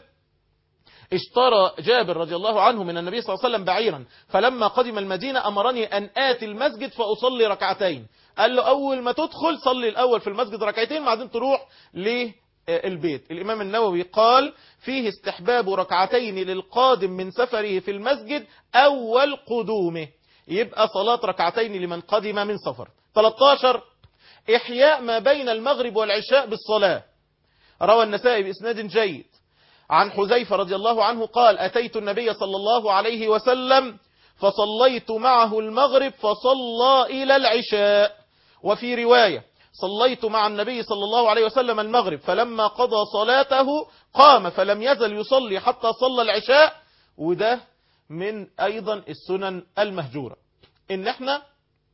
اشترى جابر رضي الله عنه من النبي صلى الله عليه وسلم بعيرا فلما قدم المدينة أمرني أن آتي المسجد فأصلي ركعتين قال له أول ما تدخل صلي الأول في المسجد ركعتين بعدين تروح للبيت الإمام النووي قال فيه استحباب ركعتين للقادم من سفره في المسجد أول قدومه يبقى صلاة ركعتين لمن قدم من سفر 13 إحياء ما بين المغرب والعشاء بالصلاة روى النسائي بإسناد جيد عن حذيفة رضي الله عنه قال أتيت النبي صلى الله عليه وسلم فصليت معه المغرب فصلى إلى العشاء وفي رواية صليت مع النبي صلى الله عليه وسلم المغرب فلما قضى صلاته قام فلم يزل يصلي حتى صلى العشاء وده من أيضا السنن المهجورة إن احنا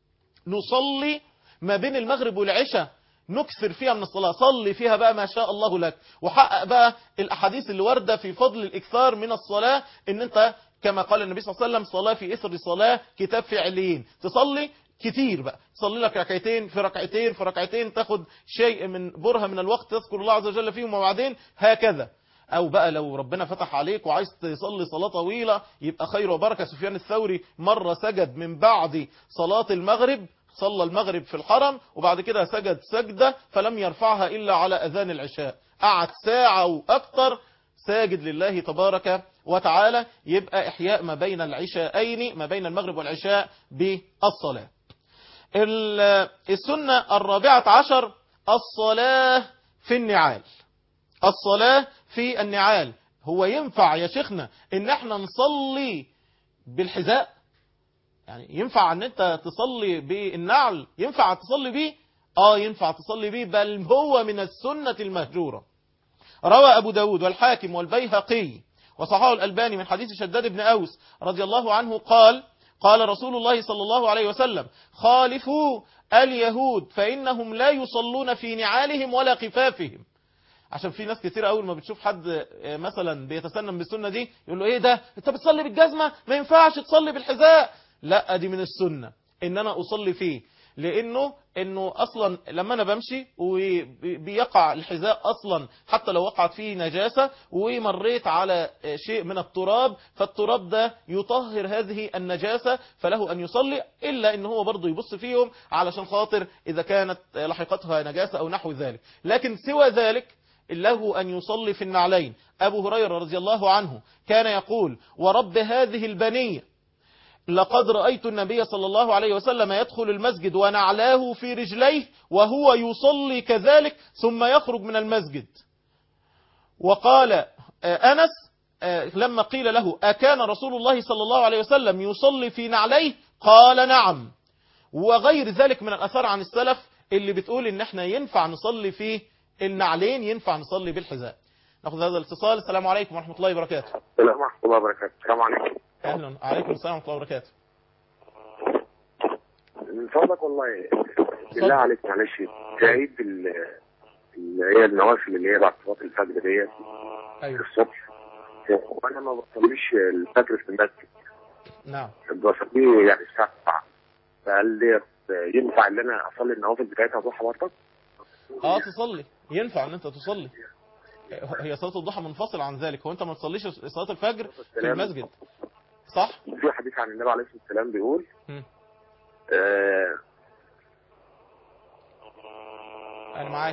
نصلي ما بين المغرب والعشاء نكثر فيها من الصلاة صلي فيها بقى ما شاء الله لك وحقق بقى الأحاديث اللي واردة في فضل الإكثار من الصلاة إن أنت كما قال النبي صلى الله عليه وسلم صلاة في إثر صلاة كتاب فعليين تصلي كتير بقى تصلي لك ركعتين في ركعتين في ركعتين تاخد شيء من برهة من الوقت تذكر الله عز وجل فيهم وبعدين هكذا او بقى لو ربنا فتح عليك وعايز تصلي صلاة طويلة يبقى خير وبركة سفيان الثوري مرة سجد من بعد صلاة المغرب صلى المغرب في الحرم وبعد كده سجد سجدة فلم يرفعها إلا على أذان العشاء قعد ساعة وأكثر ساجد لله تبارك وتعالى يبقى إحياء ما بين العشاءين ما بين المغرب والعشاء بالصلاة ال- السنة الرابعة عشر الصلاة في النعال الصلاة في النعال هو ينفع يا شيخنا ان احنا نصلي بالحذاء يعني ينفع ان انت تصلي بالنعل ينفع تصلي بيه اه ينفع تصلي بيه بل هو من السنة المهجورة روى أبو داود والحاكم والبيهقي وصححه الألباني من حديث شداد بن أوس رضي الله عنه قال قال رسول الله صلى الله عليه وسلم خالفوا اليهود فإنهم لا يصلون في نعالهم ولا خفافهم عشان في ناس كتير اول ما بتشوف حد مثلا بيتسنن بالسنه دي يقول له ايه ده انت بتصلي بالجزمه ما ينفعش تصلي بالحذاء لا دي من السنه ان انا اصلي فيه لانه انه اصلا لما انا بمشي وبيقع الحذاء اصلا حتى لو وقعت فيه نجاسه ومريت على شيء من التراب فالتراب ده يطهر هذه النجاسه فله ان يصلي الا ان هو برضه يبص فيهم علشان خاطر اذا كانت لحقتها نجاسه او نحو ذلك لكن سوى ذلك له أن يصلي في النعلين أبو هريرة رضي الله عنه كان يقول ورب هذه البنية لقد رأيت النبي صلى الله عليه وسلم يدخل المسجد ونعلاه في رجليه وهو يصلي كذلك ثم يخرج من المسجد وقال أنس لما قيل له أكان رسول الله صلى الله عليه وسلم يصلي في نعليه قال نعم وغير ذلك من الأثار عن السلف اللي بتقول إن احنا ينفع نصلي فيه النعلين ينفع نصلي بالحذاء ناخذ هذا الاتصال السلام عليكم ورحمة الله وبركاته السلام ورحمة الله وبركاته السلام عليكم أهلا عليكم السلام ورحمة الله وبركاته من فضلك والله بالله عليك معلش تعيد ال- اللي هي النوافل اللي هي بعد صلاة الفجر ديت أيوه الصبح وانا ما بصليش الفجر في المسجد نعم بصليه يعني الساعة 7 فهل ديت ينفع ان انا اصلي النوافل بتاعتها ضحى برضك؟ اه تصلي ينفع ان انت تصلي هي صلاة الضحى منفصل عن ذلك هو انت ما تصليش صلاة الفجر في المسجد صح في حديث عن النبي عليه الصلاة والسلام بيقول مم. آه انا معاك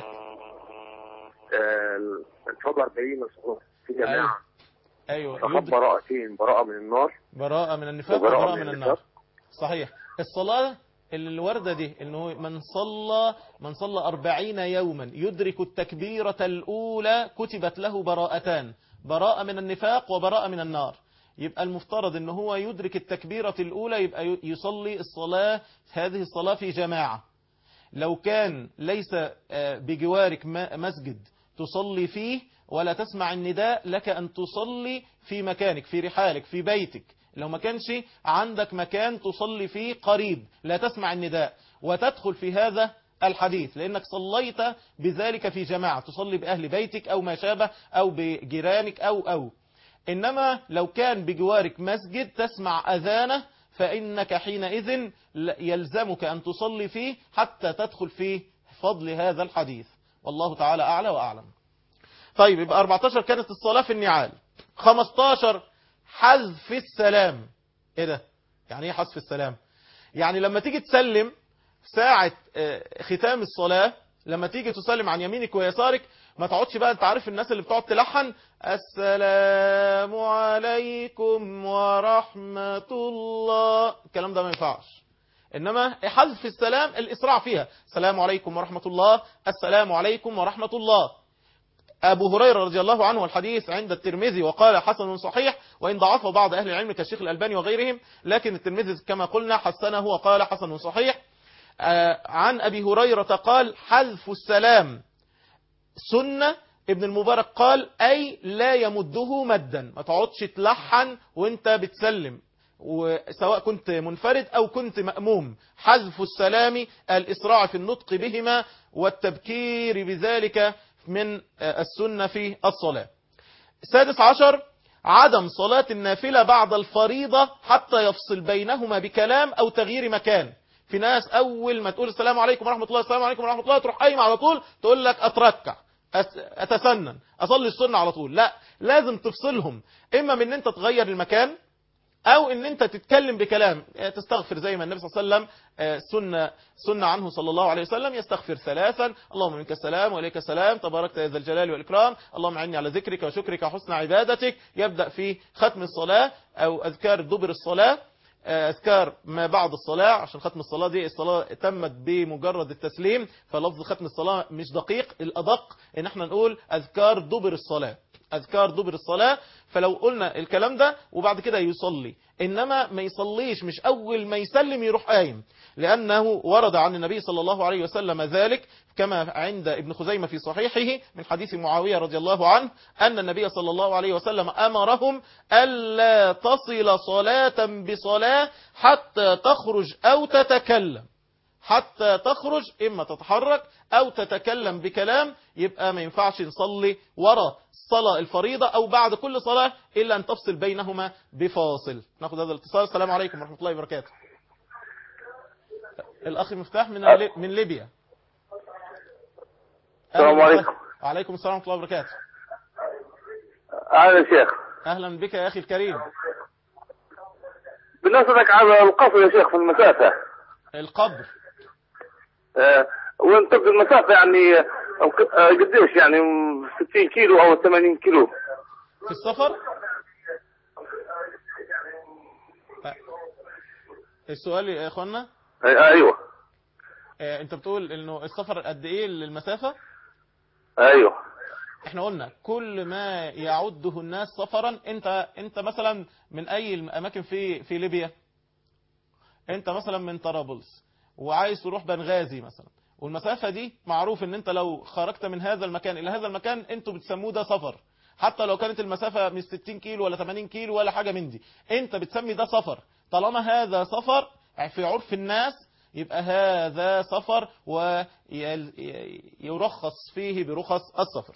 آه الفجر 40 مسؤول في جماعة ايوه فقد يد- براءتين براءة من النار براءة من النفاق وبراءة وبراءة من من النفاق. النار صحيح الصلاة اللي الوردة دي انه من صلى من صلى أربعين يوما يدرك التكبيرة الأولى كتبت له براءتان براءة من النفاق وبراءة من النار يبقى المفترض ان هو يدرك التكبيرة الأولى يبقى ي- يصلي الصلاة هذه الصلاة في جماعة لو كان ليس آه، بجوارك م- مسجد تصلي فيه ولا تسمع النداء لك أن تصلي في مكانك في رحالك في بيتك لو ما كانش عندك مكان تصلي فيه قريب لا تسمع النداء وتدخل في هذا الحديث لأنك صليت بذلك في جماعة تصلي بأهل بيتك أو ما شابه أو بجيرانك أو أو إنما لو كان بجوارك مسجد تسمع أذانه فإنك حينئذ ل- يلزمك أن تصلي فيه حتى تدخل في فضل هذا الحديث والله تعالى أعلى وأعلم طيب يبقى 14 كانت الصلاة في النعال 15 حذف السلام ايه ده يعني ايه حذف السلام يعني لما تيجي تسلم ساعة آه، ختام الصلاة لما تيجي تسلم عن يمينك ويسارك ما تقعدش بقى انت عارف الناس اللي بتقعد تلحن السلام عليكم ورحمة الله الكلام ده ما ينفعش انما حذف السلام الاسراع فيها السلام عليكم ورحمة الله السلام عليكم ورحمة الله أبو هريرة رضي الله عنه الحديث عند الترمذي وقال حسن صحيح وإن ضعفه بعض أهل العلم كالشيخ الألباني وغيرهم لكن الترمذي كما قلنا حسنه وقال حسن صحيح آه، عن أبي هريرة قال حذف السلام سنة ابن المبارك قال أي لا يمده مدا ما تقعدش تلحن وانت بتسلم وسواء كنت منفرد أو كنت مأموم حذف السلام الإسراع في النطق بهما والتبكير بذلك من آه، السنة في الصلاة السادس عشر عدم صلاة النافلة بعد الفريضة حتى يفصل بينهما بكلام أو تغيير مكان في ناس أول ما تقول السلام عليكم ورحمة الله السلام عليكم ورحمة الله تروح قايمة على طول تقول لك أتركع أس- أتسنن أصلي السنة على طول لا لازم تفصلهم إما من أن أنت تغير المكان او ان انت تتكلم بكلام آه، تستغفر زي ما النبي صلى الله عليه وسلم آه، سنة, سنة عنه صلى الله عليه وسلم يستغفر ثلاثا اللهم منك السلام وإليك السلام تباركت يا ذا الجلال والإكرام اللهم عني على ذكرك وشكرك وحسن عبادتك يبدأ في ختم الصلاة أو أذكار دبر الصلاة أذكار ما بعد الصلاة عشان ختم الصلاة دي الصلاة تمت بمجرد التسليم فلفظ ختم الصلاة مش دقيق الأدق إن احنا نقول أذكار دبر الصلاة أذكار دبر الصلاة فلو قلنا الكلام ده وبعد كده يصلي إنما ما يصليش مش أول ما يسلم يروح قايم لأنه ورد عن النبي صلى الله عليه وسلم ذلك كما عند ابن خزيمة في صحيحه من حديث معاوية رضي الله عنه أن النبي صلى الله عليه وسلم أمرهم ألا تصل صلاة بصلاة حتى تخرج أو تتكلم حتى تخرج إما تتحرك أو تتكلم بكلام يبقى ما ينفعش نصلي ورا صلاة الفريضة أو بعد كل صلاة إلا أن تفصل بينهما بفاصل ناخذ هذا الاتصال السلام عليكم ورحمة الله وبركاته الأخ مفتاح من من ليبيا السلام عليكم. وعليكم السلام ورحمة الله وبركاته أهلا يا شيخ أهلا بك يا أخي الكريم بنسألك على القصر يا شيخ في المسافة القبر آه، وين تبقى المسافة يعني آه، قديش يعني 60 كيلو أو 80 كيلو في السفر السؤال يا اخوانا آه، أيوه آه، انت بتقول انه السفر قد ايه للمسافة أيوه احنا قلنا كل ما يعده الناس سفرا انت انت مثلا من اي الاماكن في في ليبيا انت مثلا من طرابلس وعايز تروح بنغازي مثلا والمسافة دي معروف ان انت لو خرجت من هذا المكان الى هذا المكان انتوا بتسموه ده سفر حتى لو كانت المسافة مش 60 كيلو ولا 80 كيلو ولا حاجة من دي انت بتسمي ده سفر طالما هذا سفر في عرف الناس يبقى هذا سفر ويرخص فيه برخص السفر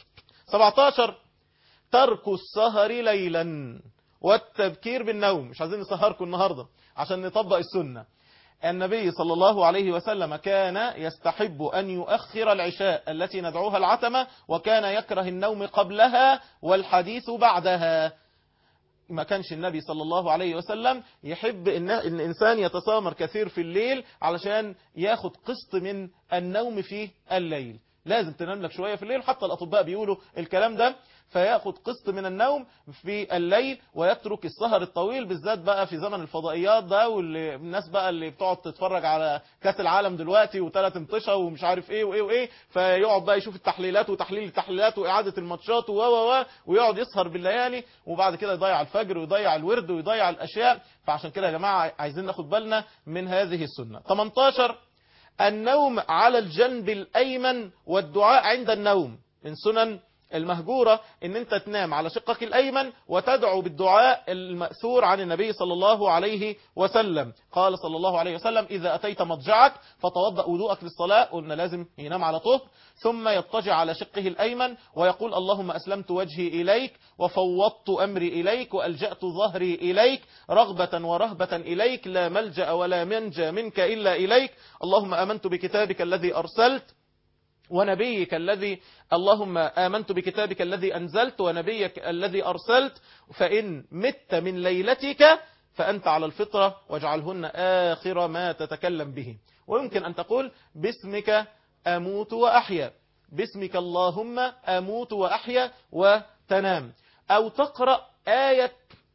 17 ترك السهر ليلا والتبكير بالنوم مش عايزين نسهركم النهاردة عشان نطبق السنة النبي صلى الله عليه وسلم كان يستحب أن يؤخر العشاء التي ندعوها العتمة وكان يكره النوم قبلها والحديث بعدها ما كانش النبي صلى الله عليه وسلم يحب إن الإنسان يتسامر كثير في الليل علشان ياخد قسط من النوم في الليل لازم تنام لك شوية في الليل حتى الأطباء بيقولوا الكلام ده فياخد قسط من النوم في الليل ويترك السهر الطويل بالذات بقى في زمن الفضائيات ده والناس بقى اللي بتقعد تتفرج على كاس العالم دلوقتي وثلاث انتشى ومش عارف ايه وايه وايه فيقعد بقى يشوف التحليلات وتحليل التحليلات واعاده الماتشات و و و ويقعد يسهر بالليالي وبعد كده يضيع الفجر ويضيع الورد ويضيع الاشياء فعشان كده يا جماعه عايزين ناخد بالنا من هذه السنه 18 النوم على الجنب الايمن والدعاء عند النوم من سنن المهجورة ان انت تنام على شقك الايمن وتدعو بالدعاء المأثور عن النبي صلى الله عليه وسلم قال صلى الله عليه وسلم اذا اتيت مضجعك فتوضأ وضوءك للصلاة قلنا لازم ينام على طهر ثم يضطجع على شقه الايمن ويقول اللهم اسلمت وجهي اليك وفوضت امري اليك والجأت ظهري اليك رغبة ورهبة اليك لا ملجأ ولا منجى منك الا اليك اللهم امنت بكتابك الذي ارسلت ونبيك الذي اللهم آمنت بكتابك الذي أنزلت ونبيك الذي أرسلت فإن مت من ليلتك فأنت على الفطرة واجعلهن آخر ما تتكلم به ويمكن أن تقول باسمك أموت وأحيا باسمك اللهم أموت وأحيا وتنام أو تقرأ آية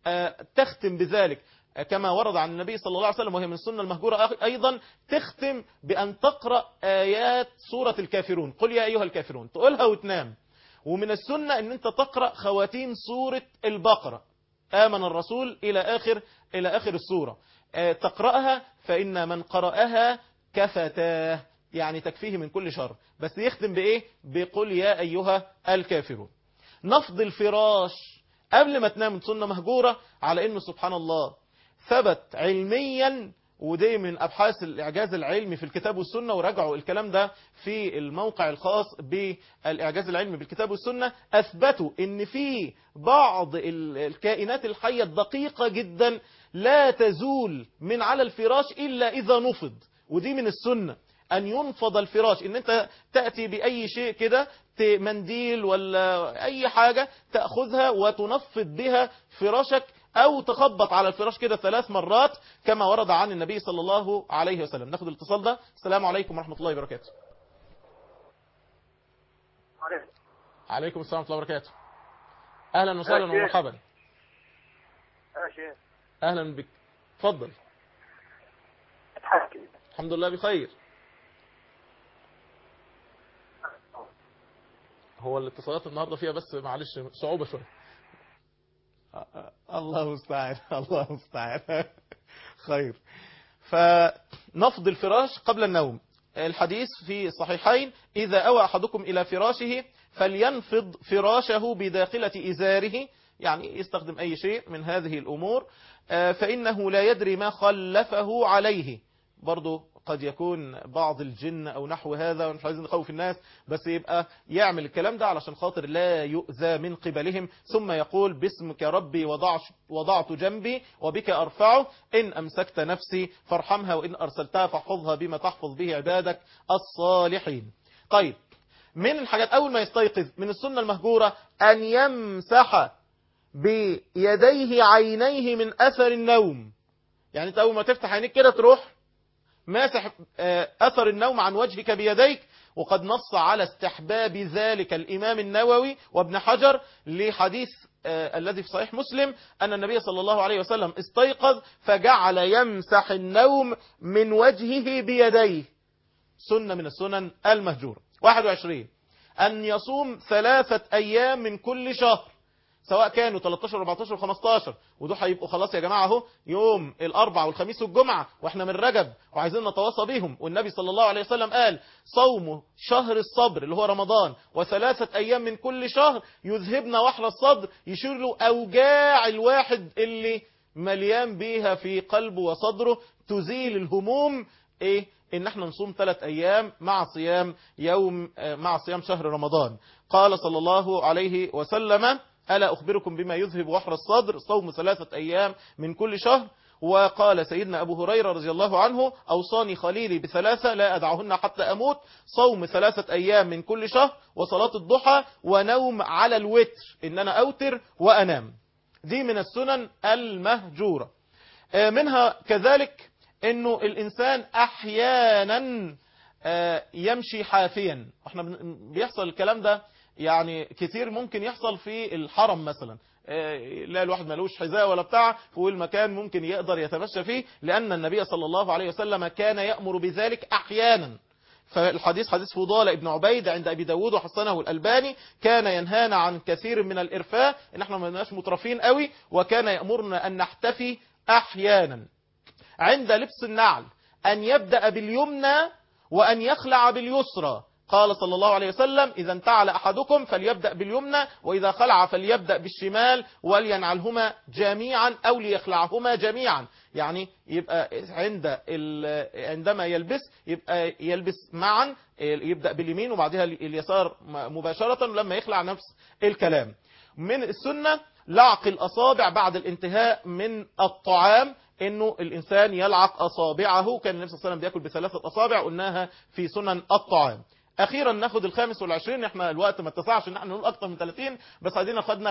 تختم بذلك كما ورد عن النبي صلى الله عليه وسلم وهي من السنة المهجورة أيضا تختم بأن تقرأ آيات سورة الكافرون قل يا أيها الكافرون تقولها وتنام ومن السنة أن أنت تقرأ خواتيم سورة البقرة آمن الرسول إلى آخر إلى آخر السورة تقرأها فإن من قرأها كفتاه يعني تكفيه من كل شر بس يختم بإيه بقل يا أيها الكافرون نفض الفراش قبل ما تنام سنة مهجورة على أنه سبحان الله ثبت علميا ودي من أبحاث الإعجاز العلمي في الكتاب والسنة وراجعوا الكلام ده في الموقع الخاص بالإعجاز العلمي بالكتاب والسنة أثبتوا أن في بعض الكائنات الحية الدقيقة جدا لا تزول من على الفراش إلا إذا نفض ودي من السنة أن ينفض الفراش إن أنت تأتي بأي شيء كده منديل ولا أي حاجة تأخذها وتنفض بها فراشك أو تخبط على الفراش كده ثلاث مرات كما ورد عن النبي صلى الله عليه وسلم ناخد الاتصال ده السلام عليكم ورحمة الله وبركاته عليكم السلام ورحمة الله وبركاته أهلا وسهلا ومرحبا يا شيخ أهلا بك اتفضل الحمد لله بخير هو الاتصالات النهارده فيها بس معلش صعوبة شوية الله المستعان الله المستعان خير فنفض الفراش قبل النوم الحديث في الصحيحين إذا أوى أحدكم إلى فراشه فلينفض فراشه بداخلة إزاره يعني يستخدم أي شيء من هذه الأمور فإنه لا يدري ما خلفه عليه برضو قد يكون بعض الجن أو نحو هذا مش عايزين نخوف الناس بس يبقى يعمل الكلام ده علشان خاطر لا يؤذى من قبلهم ثم يقول باسمك ربي وضعت, وضعت جنبي وبك أرفعه إن أمسكت نفسي فارحمها وإن أرسلتها فاحفظها بما تحفظ به عبادك الصالحين طيب من الحاجات أول ما يستيقظ من السنة المهجورة أن يمسح بيديه عينيه من أثر النوم يعني أنت أول ما تفتح عينيك كده تروح ماسح أثر النوم عن وجهك بيديك وقد نص على استحباب ذلك الإمام النووي وابن حجر لحديث الذي في صحيح مسلم أن النبي صلى الله عليه وسلم استيقظ فجعل يمسح النوم من وجهه بيديه سنة من السنن المهجورة 21 أن يصوم ثلاثة أيام من كل شهر سواء كانوا 13 14 15 ودول هيبقوا خلاص يا جماعه اهو يوم الاربع والخميس والجمعه واحنا من رجب وعايزين نتواصى بيهم والنبي صلى الله عليه وسلم قال صوم شهر الصبر اللي هو رمضان وثلاثه ايام من كل شهر يذهبنا وحر الصدر يشير له اوجاع الواحد اللي مليان بيها في قلبه وصدره تزيل الهموم ايه ان احنا نصوم ثلاث ايام مع صيام يوم مع صيام شهر رمضان قال صلى الله عليه وسلم ألا أخبركم بما يذهب وحر الصدر صوم ثلاثة أيام من كل شهر وقال سيدنا أبو هريرة رضي الله عنه أوصاني خليلي بثلاثة لا أدعهن حتى أموت صوم ثلاثة أيام من كل شهر وصلاة الضحى ونوم على الوتر إن أنا أوتر وأنام دي من السنن المهجورة منها كذلك أنه الإنسان أحيانا يمشي حافيا احنا بيحصل الكلام ده يعني كتير ممكن يحصل في الحرم مثلا لا الواحد ملوش حذاء ولا بتاع فهو المكان ممكن يقدر يتمشى فيه لأن النبي صلى الله عليه وسلم كان يأمر بذلك أحيانا فالحديث حديث فضالة ابن عبيد عند أبي داود وحسنه الألباني كان ينهانا عن كثير من الإرفاء إن احنا ما نبقاش مترفين قوي وكان يأمرنا أن نحتفي أحيانا عند لبس النعل أن يبدأ باليمنى وأن يخلع باليسرى قال صلى الله عليه وسلم إذا انتعل أحدكم فليبدأ باليمنى وإذا خلع فليبدأ بالشمال ولينعلهما جميعا أو ليخلعهما جميعا يعني يبقى عند عندما يلبس يبقى يلبس معا يبدأ باليمين وبعدها اليسار مباشرة لما يخلع نفس الكلام من السنة لعق الأصابع بعد الانتهاء من الطعام انه الانسان يلعق اصابعه كان النبي صلى الله عليه وسلم بياكل بثلاثه اصابع قلناها في سنن الطعام اخيرا ناخد الخامس والعشرين احنا الوقت ما اتسعش ان احنا نقول اكتر من 30 بس عايزين خدنا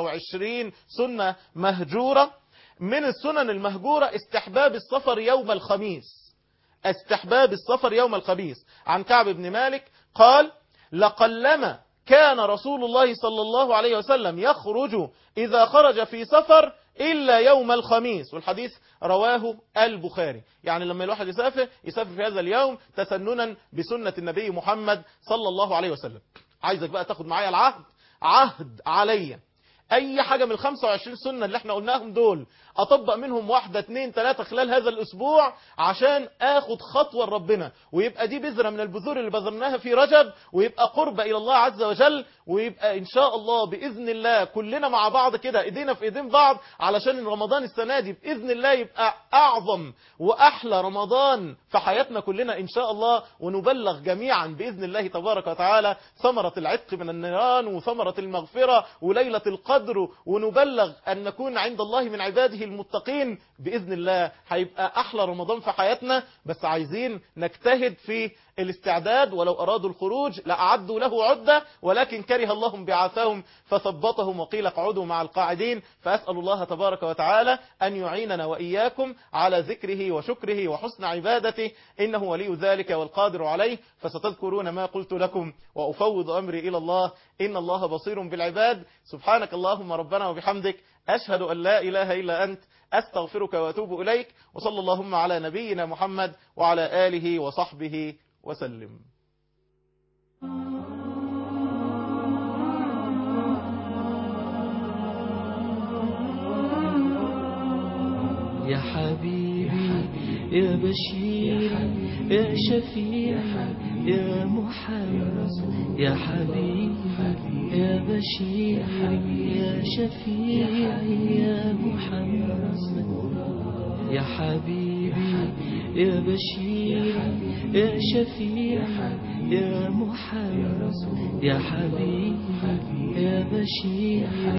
25 سنة مهجورة من السنن المهجورة استحباب السفر يوم الخميس استحباب السفر يوم الخميس عن كعب بن مالك قال لقلما كان رسول الله صلى الله عليه وسلم يخرج إذا خرج في سفر إلا يوم الخميس والحديث رواه البخاري يعني لما الواحد يسافر يسافر في هذا اليوم تسننا بسنة النبي محمد صلى الله عليه وسلم عايزك بقى تاخد معايا العهد عهد عليا اي حاجة من ال 25 سنة اللي احنا قلناهم دول اطبق منهم واحدة اتنين تلاتة خلال هذا الاسبوع عشان اخد خطوة لربنا ويبقى دي بذرة من البذور اللي بذرناها في رجب ويبقى قرب الى الله عز وجل ويبقى ان شاء الله باذن الله كلنا مع بعض كده ايدينا في ايدين بعض علشان رمضان السنة دي باذن الله يبقى اعظم واحلى رمضان في حياتنا كلنا ان شاء الله ونبلغ جميعا باذن الله تبارك وتعالى ثمرة العتق من النيران وثمرة المغفرة وليلة القدر ونبلغ ان نكون عند الله من عباده المتقين بإذن الله هيبقى أحلى رمضان في حياتنا بس عايزين نجتهد في الاستعداد ولو أرادوا الخروج لأعدوا له عدة ولكن كره الله بعاثهم فثبطهم وقيل اقعدوا مع القاعدين فأسأل الله تبارك وتعالى أن يعيننا وإياكم على ذكره وشكره وحسن عبادته إنه ولي ذلك والقادر عليه فستذكرون ما قلت لكم وأفوض أمري إلى الله إن الله بصير بالعباد سبحانك اللهم ربنا وبحمدك أشهد أن لا إله إلا أنت أستغفرك وأتوب إليك وصلى اللهم على نبينا محمد وعلى آله وصحبه وسلم يا حبيبي يا بشير يا شفيع يا محمد يا حبيبي يا بشير يا شفيع يا محمد يا حبيبي يا بشير يا شفيع يا محمد يا حبيبي يا بشير